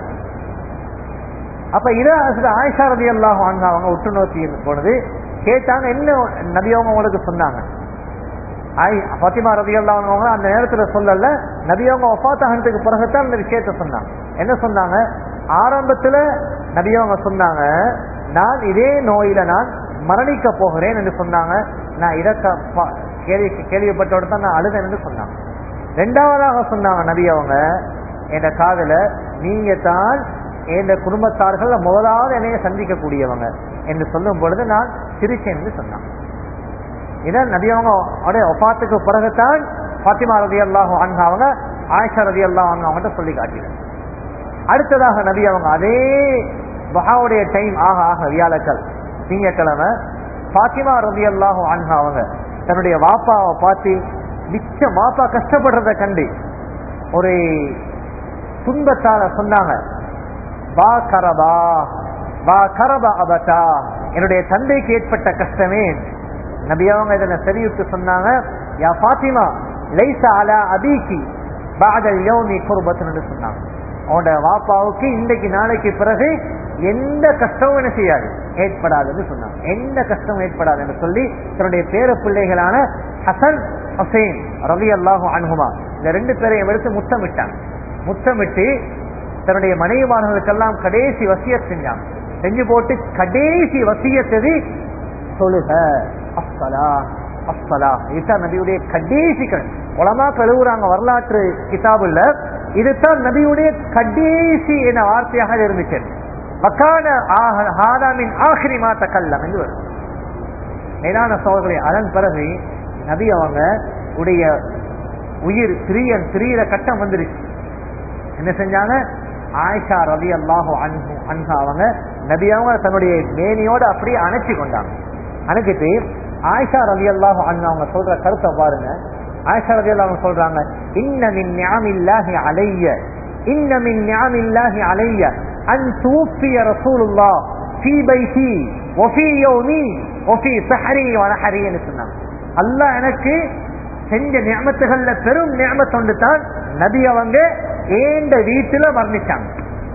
அப்ப இத அதுல ஆயிஷா ரதி அல்லாஹ் அவங்க உற்று நோக்கி போனது கேட்டாங்க என்ன நபி அவங்க உங்களுக்கு சொன்னாங்க ஆய் பாத்திமா ரதி அவங்க அந்த நேரத்துல சொல்லல நபி அவங்க ஒஃபாத்தாகனத்துக்கு பிறகுதான் அந்த விஷயத்த சொன்னாங்க என்ன சொன்னாங்க ஆரம்பத்துல நபி அவங்க சொன்னாங்க நான் இதே நோயில நான் மரணிக்க போகிறேன் என்று சொன்னாங்க நான் இதை க- ப- கேள்வி கேள்விப்பட்டோட தான் நான் அழுதேன் என்று சொன்னாங்க ரெண்டாவதாக சொன்னாங்க நபி அவங்க என் காதுல நீங்க தான் என் குடும்பத்தார்கள் முதலாவது என்னைய சந்திக்கக்கூடியவங்க என்று சொல்லும் பொழுது நான் சிரிச்சேன் என்று சொன்னாங்க இதான் நபி அவங்க அவருடைய ஒப்பாத்துக்கு பிறகுதான் பாத்திமா ரதி அல்லாஹ் அவங்க ஆயிஷா ரதி அல்லாஹ் அவங்ககிட்ட சொல்லி காட்டினார் அடுத்ததாக நபி அவங்க அதே பஹாவுடைய டைம் ஆக ஆக வியாழக்கள் திங்கக்கிழமை பாத்திமா ரதி அல்லாஹ் அவங்க தன்னுடைய வாப்பாவை பார்த்து மிச்ச வாப்பா கஷ்டப்படுறத கண்டு ஒரு துன்பத்தால சொன்னாங்க வா கரபா வா கரபா அபதா என்னுடைய தந்தைக்கு ஏற்பட்ட கஷ்டமே நபி அவங்க இதனை சரிவிட்டு சொன்னாங்க யா பாத்திமா லைசா அலா அபீகி பாதல் யோமி குர்பத்துன்னு சொன்னாங்க அவனோட வாப்பாவுக்கு இன்றைக்கு நாளைக்கு பிறகு எந்த கஷ்டமும் என்ன செய்யாது ஏற்படாதுன்னு சொன்னாங்க எந்த கஷ்டமும் ஏற்படாதுன்னு சொல்லி தன்னுடைய பேர பிள்ளைகளான ஹசன் ஹுசைன் ரவி அல்லாஹு அன்ஹுமா இந்த ரெண்டு பேரையும் எடுத்து முத்தமிட்டாங்க முத்தமிட்டு தன்னுடைய மனைவிமார்களுக்கெல்லாம் கடைசி வசிய செஞ்சாங்க செஞ்சு போட்டு கடைசி வசியத்தது சொல்லுக அஸ்ஸலா அஸ்ஸலா இதுதான் நபியுடைய கடைசி கண் உலமா கழுவுறாங்க வரலாற்று கிதாபுல இதுதான் நபியுடைய கடைசி என வார்த்தையாக இருந்துச்சு மக்கான ஹாதாமின் ஆஹிரி மாத்த கல்லம் என்று வரும் மேலான சோதனை அதன் பிறகு நபி அவங்க உடைய உயிர் திரியன் திரியற கட்டம் வந்துருச்சு என்ன செஞ்சாங்க ஆயிஷா ரவி அல்லாஹு அன்ஹு அன்ஹா அவங்க நபி அவங்க தன்னுடைய மேனியோட அப்படியே அணைச்சு கொண்டாங்க அணைச்சிட்டு ஆயிஷா ரவி அல்லாஹு அன்ஹா அவங்க சொல்ற கருத்தை பாருங்க ஆயிஷா ரவி அல்லாஹ் சொல்றாங்க இன்னமின் ஞாமில்லாஹி அலைய இன்னமின் ஞாமில்லாஹி அலைய அன் தூப்பிய ரசூலுல்லா ஃபீ பைதி ஒஃபி யௌமி ஒஃபி சஹரி வனஹரின்னு சொன்னாங்க அல்லாஹ் எனக்கு செஞ்ச நியமத்துகள்ல பெரும் நியமத்தொண்டு தான் நபி அவங்க ஏண்ட வீட்டுல மரணிச்சாங்க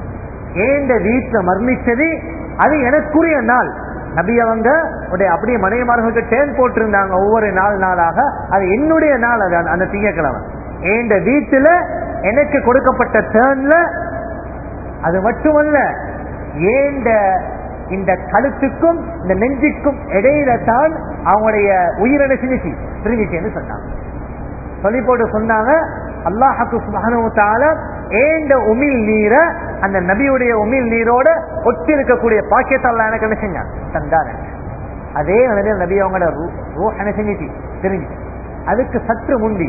ஏண்ட வீட்டுல மரணிச்சது அது எனக்குரிய நாள் நபி அவங்க உடைய அப்படியே மனைவிமார்களுக்கு டேன் போட்டிருந்தாங்க ஒவ்வொரு நாள் நாளாக அது என்னுடைய நாள் அது அந்த திங்கக்கிழமை ஏண்ட வீட்டுல எனக்கு கொடுக்கப்பட்ட டேர்ன்ல அது மட்டுமல்ல ஏண்ட இந்த கழுத்துக்கும் இந்த நெஞ்சுக்கும் இடையில தான் அவங்களுடைய உயிரின சினிச்சு பிரிஞ்சிச்சுன்னு சொன்னாங்க சொல்லி போட்டு சொன்னாங்க அல்லாஹாக்கு சுபானுவத்தால ஏண்ட உமிழ் நீரை அந்த நபியுடைய உமிழ் நீரோட ஒட்டி இருக்கக்கூடிய பாக்கியத்தை அல்லா எனக்கு என்ன செஞ்சான் தந்தார் அதே நிலையில் நபி அவங்களோட ரூ என்ன செஞ்சிச்சு தெரிஞ்சு அதுக்கு சற்று முந்தி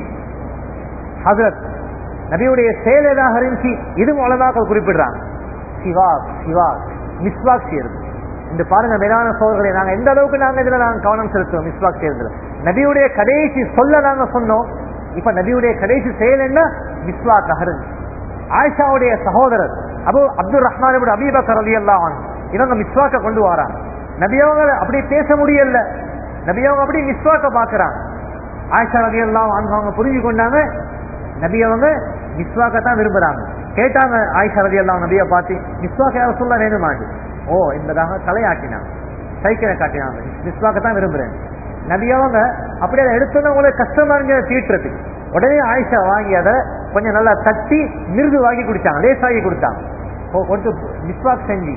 ஹசரத் நபியுடைய செயல் ஏதாக இருந்துச்சு இது மூலமாக குறிப்பிடுறாங்க சிவாக் சிவாக் மிஸ்வாக் செய்யறது இந்த பாருங்க மேலான சோதர்களை நாங்க எந்த அளவுக்கு நாங்க இதுல நாங்க கவனம் செலுத்துவோம் மிஸ்வாக் செய்யறதுல நபியுடைய கடைசி சொல்ல நாங்க சொன்னோம் இப்ப நபியுடைய கடைசி செயல் என்ன மிஸ்வாக் அகருங்க ஆயிஷாவுடைய சகோதரர் அபு அப்துல் ரஹ்மான் அபீபக்கர் அலி அல்லாஹ் இவங்க மிஸ்வாக்க கொண்டு வராங்க நபியவங்க அப்படி பேச முடியல நபியவங்க அப்படி மிஸ்வாக்க பாக்குறாங்க ஆயிஷா ரதி எல்லாம் அவங்க புரிஞ்சு கொண்டாங்க நபி அவங்க மிஸ்வாக்க தான் விரும்புறாங்க கேட்டாங்க ஆயிஷா ரதி எல்லாம் நபியை பார்த்து மிஸ்வாக்க யார சொல்ல வேணுமாண்டு ஓ என்பதாக தலையாட்டினாங்க சைக்கிளை காட்டினாங்க மிஸ்வாக்க தான் விரும்புறேன் நபி அவங்க அப்படியே அதை எடுத்தோன்னா உங்களுக்கு கஷ்டமா இருந்த தீட்டுறதுக்கு உடனே ஆயிஷா வாங்கி அதை கொஞ்சம் நல்லா தட்டி மிருது வாங்கி குடிச்சாங்க லேசாகி கொடுத்தாங்க கொண்டு மிஸ்வாக் செஞ்சு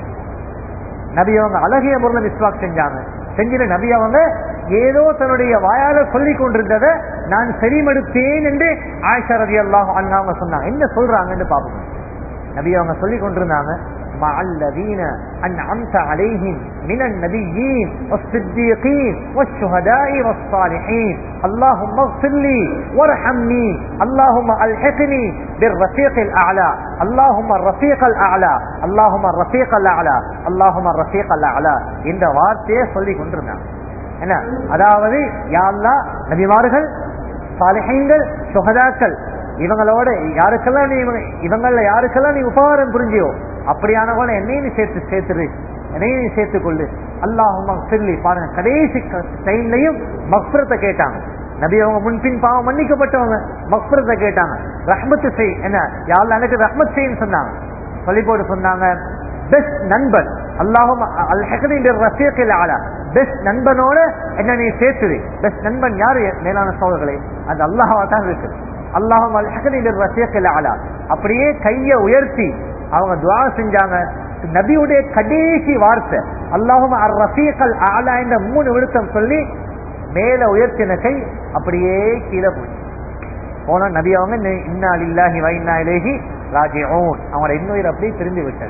நபி அவங்க அழகிய முறையில் மிஸ்வாக் செஞ்சாங்க செஞ்சிட நபி அவங்க ஏதோ தன்னுடைய வாயால சொல்லி கொண்டிருந்ததை நான் செறிமடுத்தேன் என்று ஆயிஷா ரதி அல்லாஹ் அவங்க சொன்னாங்க என்ன சொல்றாங்கன்னு பாப்போம் நபி அவங்க சொல்லி கொண்டிருந்தாங்க مع الذين أنعمت عليهم من النبيين والصديقين والشهداء والصالحين اللهم اغفر لي وارحمني اللهم ألحقني بالرفيق الأعلى اللهم الرفيق الأعلى اللهم الرفيق الأعلى اللهم الرفيق الأعلى இந்த வார்த்தையை சொல்லி கொண்டிருந்தாங்க என்ன அதாவது யாழ்லா நபிமார்கள் சாலிஹைங்கள் சுகதாக்கள் இவங்களோட யாருக்கெல்லாம் நீ இவங்கள யாருக்கெல்லாம் நீ உபகாரம் புரிஞ்சியோ அப்படியானவங்கள என்னையும் நீ சேர்த்து சேர்த்துரு என்னையும் நீ சேர்த்துக் கொள்ளு அல்லாஹும் சொல்லி பாருங்க கடைசி டைம்லையும் மக்பரத்தை கேட்டாங்க நபி அவங்க முன்பின் பாவம் மன்னிக்கப்பட்டவங்க மக்பரத்தை கேட்டாங்க ரஹ்மத்து செய் என்ன யாழ் எனக்கு ரஹ்மத் செய்யும் சொன்னாங்க சொல்லி போட்டு சொன்னாங்க பெஸ்ட் நண்பன் அல்லாஹும் அல் ஹெகனின் ரஃபீக்கில் ஆலா பெஸ்ட் நண்பனோட என்ன நீ சேர்த்துது பெஸ்ட் நண்பன் யாரு மேலான சோழர்களே அது அல்லாஹாவா தான் இருக்கு அல்லாஹும் அல் ஹெகனின் ரஃபீக்கில் ஆலா அப்படியே கையை உயர்த்தி அவங்க துவா செஞ்சாங்க நபியுடைய கடைசி வார்த்தை அல்லாஹும் அர் ரஃபீக்கல் ஆலா என்ற மூணு விழுத்தம் சொல்லி மேல உயர்த்தின கை அப்படியே கீழே போச்சு போன நபி அவங்க இன்னா இல்லாஹி வைனா இலேஹி ராஜிஊன் அவங்களோட இன்னுயிர் அப்படியே திரும்பி விட்டது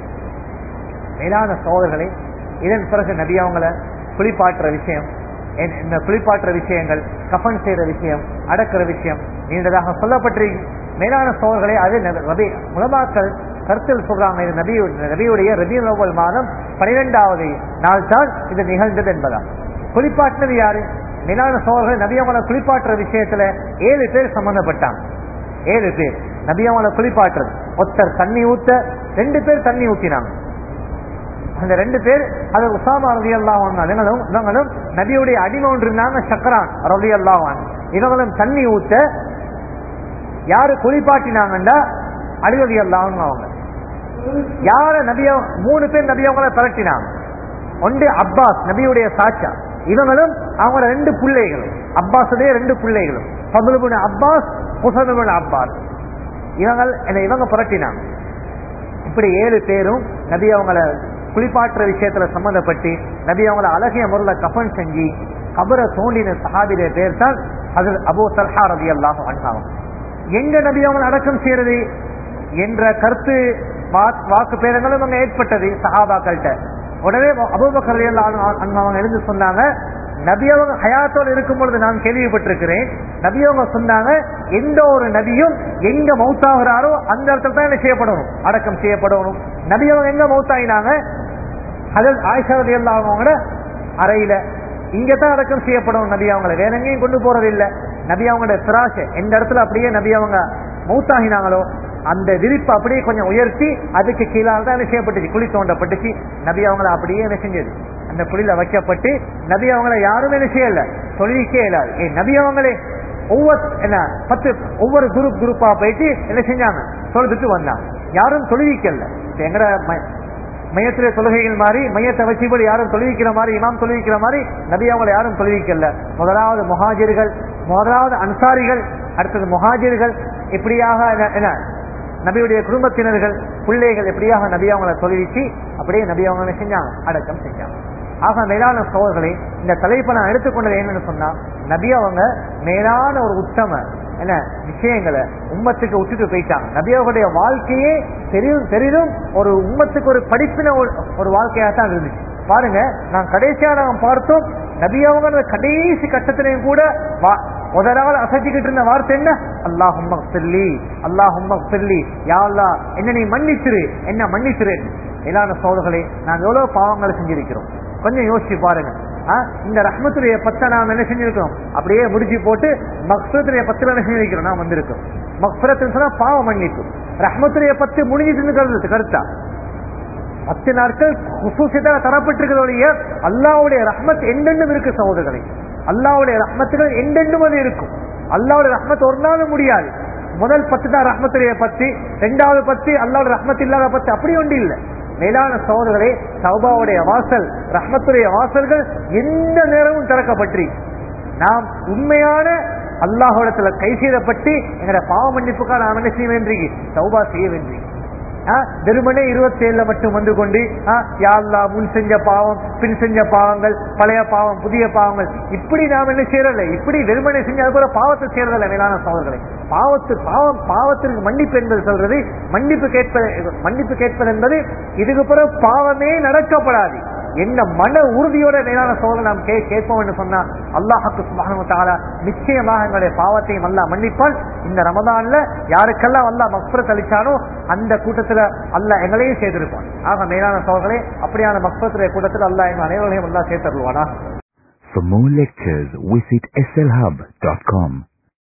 மேலான சோதர்களை இதன் பிறகு நபி அவங்கள குளிப்பாட்டுற விஷயம் இந்த குளிப்பாட்டுற விஷயங்கள் கஃபன் செய்யற விஷயம் அடக்கிற விஷயம் நீண்டதாக சொல்லப்பட்டிருக்கு மேலான சோழர்களை அது ரபி முலமாக்கள் கருத்தில் சொல்றாங்க இது நபி நபியுடைய ரபி நோவல் மாதம் பனிரெண்டாவது நாள் தான் இது நிகழ்ந்தது என்பதா குளிப்பாட்டினது யாரு மேலான சோழர்கள் நபியவங்களை குளிப்பாட்டுற விஷயத்துல ஏழு பேர் சம்பந்தப்பட்டாங்க ஏழு பேர் நபியவங்களை குளிப்பாட்டுறது ஒருத்தர் தண்ணி ஊத்த ரெண்டு பேர் தண்ணி ஊத்தினாங்க அந்த ரெண்டு பேர் அது உசாமா ரவி அல்லாவான் இவங்களும் இவங்களும் நபியுடைய அடிமை ஒன்று இருந்தாங்க சக்கரான் ரவி அல்லாவான் இவங்களும் தண்ணி ஊத்த யாரு குளிப்பாட்டினாங்கன்னா அடிவதி அல்லாவும் அவங்க யார நபிய மூணு பேர் நபியவங்களை பரட்டினாங்க ஒன்று அப்பாஸ் நபியுடைய சாச்சா இவங்களும் அவங்களோட ரெண்டு பிள்ளைகளும் அப்பாஸுடைய ரெண்டு பிள்ளைகளும் ஃபதுலுபுன் அப்பாஸ் புசனுபுன் அப்பாஸ் இவங்கள் என்ன இவங்க புரட்டினாங்க இப்படி ஏழு பேரும் நபி அவங்கள குளிப்பாட்டுற விஷயத்துல சம்மந்தப்பட்டு நபி அவங்கள அழகிய முறையில் கஃன் செஞ்சு கபரை தோண்டின சஹாபிடைய பேர் தான் அது அபூ தல்ஹா ரதி அல்லாஹ் அன்ஹாவும் எங்க நபி அவங்களை அடக்கம் செய்யறது என்ற கருத்து வா- வாக்கு பேரங்களும் அங்க ஏற்பட்டது சஹாபாக்கள்கிட்ட உடனே அபூபக்கர் ரதி அல்லாஹ் அன்ஹு அவங்க எழுந்து சொன்னாங்க நபி அவங்க ஹயாத்தோடு இருக்கும் பொழுது நான் கேள்விப்பட்டிருக்கிறேன் நபி அவங்க சொன்னாங்க எந்த ஒரு நபியும் எங்க மௌத்தாகிறாரோ அந்த இடத்துல தான் என்ன செய்யப்படணும் அடக்கம் செய்யப்படணும் நபி அவங்க எங்க மௌத்தாயினாங்க அதில் ஆயிஷா ரதி அவங்களோட அறையில இங்க தான் அடக்கம் செய்யப்படும் நபி அவங்கள வேற எங்கேயும் கொண்டு போறது இல்ல நபி அவங்களோட பிராஷ எந்த இடத்துல அப்படியே நபி அவங்க மௌத்தாகினாங்களோ அந்த விரிப்பு அப்படியே கொஞ்சம் உயர்த்தி அதுக்கு கீழால் தான் என்ன செய்யப்பட்டுச்சு குழி தோண்டப்பட்டுச்சு நபி அவங்கள அப்படியே என்ன செஞ்சது அந்த குழியில வைக்கப்பட்டு நபி அவங்கள யாரும் என்ன செய்யல தொழிலுக்கே இல்லாது ஏ நபி அவங்களே ஒவ்வொரு என்ன பத்து ஒவ்வொரு குரூப் குரூப்பா போயிட்டு என்ன செஞ்சாங்க தொழுதுட்டு வந்தாங்க யாரும் தொழுவிக்கல இப்ப எங்கட ம- மையத்திலே தொழுகைகள் மாதிரி மையத்தை வச்சுபடி யாரும் தொழுவிக்கிற மாதிரி இமாம் தொழுவிக்கிற மாதிரி நபி அவங்களை யாரும் தொழுவிக்கல முதலாவது முஹாஜிர்கள் முதலாவது அன்சாரிகள் அடுத்தது முஹாஜிர்கள் இப்படியாக என்ன- என்ன நபியுடைய குடும்பத்தினர்கள் பிள்ளைகள் எப்படியாக நபி அவங்களை தொழுவிச்சு அப்படியே நபி அவங்க என்ன செஞ்சாங்க அடக்கம் செஞ்சாங்க ஆக மேலான சோழர்களே இந்த தலைப்பை நான் எடுத்துக்கொண்டது என்னன்னு சொன்னா நபி அவங்க மேலான ஒரு உத்தம என்ன விஷயங்களை உம்மத்துக்கு விட்டுட்டு போயிட்டாங்க நபி அவர்களுடைய வாழ்க்கையே பெரிதும் பெரிதும் ஒரு உம்மத்துக்கு ஒரு படிப்பின ஒரு- ஒரு வாழ்க்கையாக தான் இருந்துச்சு பாருங்க நான் கடைசியா நாம் பார்த்தோம் நபி அவங்க அந்த கடைசி கட்டத்திலையும் கூட வா- முதலாவது அசைச்சுக்கிட்டு இருந்த வார்த்தை என்ன அல்லாஹும் சொல்லி அல்லாஹும் சொல்லி யா அல்லாஹ் என்ன நீ மன்னிச்சிரு என்ன மன்னிச்சிரு மேலான சோதர்களே நாங்க எவ்வளவு பாவங்களை செஞ்சிருக்கிறோம் கொஞ்சம் யோசிச்சு பாருங்க ஆ, இந்த ரஹ்மத்துடைய பத்தை நாம் என்ன செஞ்சிருக்கோம் அப்படியே முடிச்சு போட்டு மக்சூத்துடைய பத்துல என்ன செஞ்சிருக்கிறோம் நாம் வந்திருக்கோம் மக்ஃபரத்துன்னு சொன்னா பாவ மன்னிப்பு ரஹ்மத்துடைய பத்து முடிஞ்சிட்டு கருத்து கருத்தா பத்து நாட்கள் குசூசியத்தாக தரப்பட்டிருக்கிறோடைய அல்லாவுடைய ரஹ்மத் எண்டெண்டும் இருக்கு சகோதரர்களே அல்லாவுடைய ரஹ்மத்துகள் எண்டெண்டும் அது இருக்கும் அல்லாவுடைய ரஹ்மத் ஒரு நாளும் முடியாது முதல் பத்து தான் ரஹ்மத்துடைய பத்து ரெண்டாவது பத்து அல்லாவுடைய ரஹ்மத் இல்லாத பத்து அப்படி ஒன்று இல்லை மேலான சகோதரர்களே சௌபாவுடைய வாசல் ரஹ்மத்துடைய வாசல்கள் எந்த நேரமும் திறக்கப்பட்டு நாம் உண்மையான அல்லாஹோடத்துல கை செய்தப்பட்டு எங்கட பாவ மன்னிப்புக்காக நாம் என்ன செய்ய வேண்டிய சௌபா செய்ய வேண்டிய வெறுமனே இருபத்தி ஏழுல மட்டும் வந்து கொண்டு ஆ, யா அல்லாஹ் முன் செஞ்ச பாவம் பின் செஞ்ச பாவங்கள் பழைய பாவம் புதிய பாவங்கள் இப்படி நாம் என்ன செய்யறதில்ல இப்படி வெறுமனே செஞ்ச அது போல பாவத்தை செய்யறதில்ல மேலான சோதர்களை பாவத்து பாவம் பாவத்திற்கு மன்னிப்பு என்பது சொல்றது மன்னிப்பு கேட்பது மன்னிப்பு கேட்பது என்பது இதுக்கு பிறகு பாவமே நடக்கப்படாது என்ன மன உறுதியோட மேலான சோதனை நாம் கே கேட்போம் என்று சொன்னா அல்லாஹுக்கு சுப்ஹானஹு வ தஆலா நிச்சயமாக எங்களுடைய பாவத்தையும் அல்லாஹ் மன்னிப்பான் இந்த ரமதான்ல யாருக்கெல்லாம் அல்லாஹ் மக்ஃபரத் அளிச்சானோ அந்த கூட்டத்துல அல்லாஹ் எங்களையும் சேர்த்திருப்பான் ஆக மேலான சோதர்களே அப்படியான மக்ஃபரத்துடைய கூட்டத்தில் அல்லாஹ் எங்கள் அனைவரையும் அல்லாஹ் சேர்த்தருவானா
For more lectures, visit slhub.com.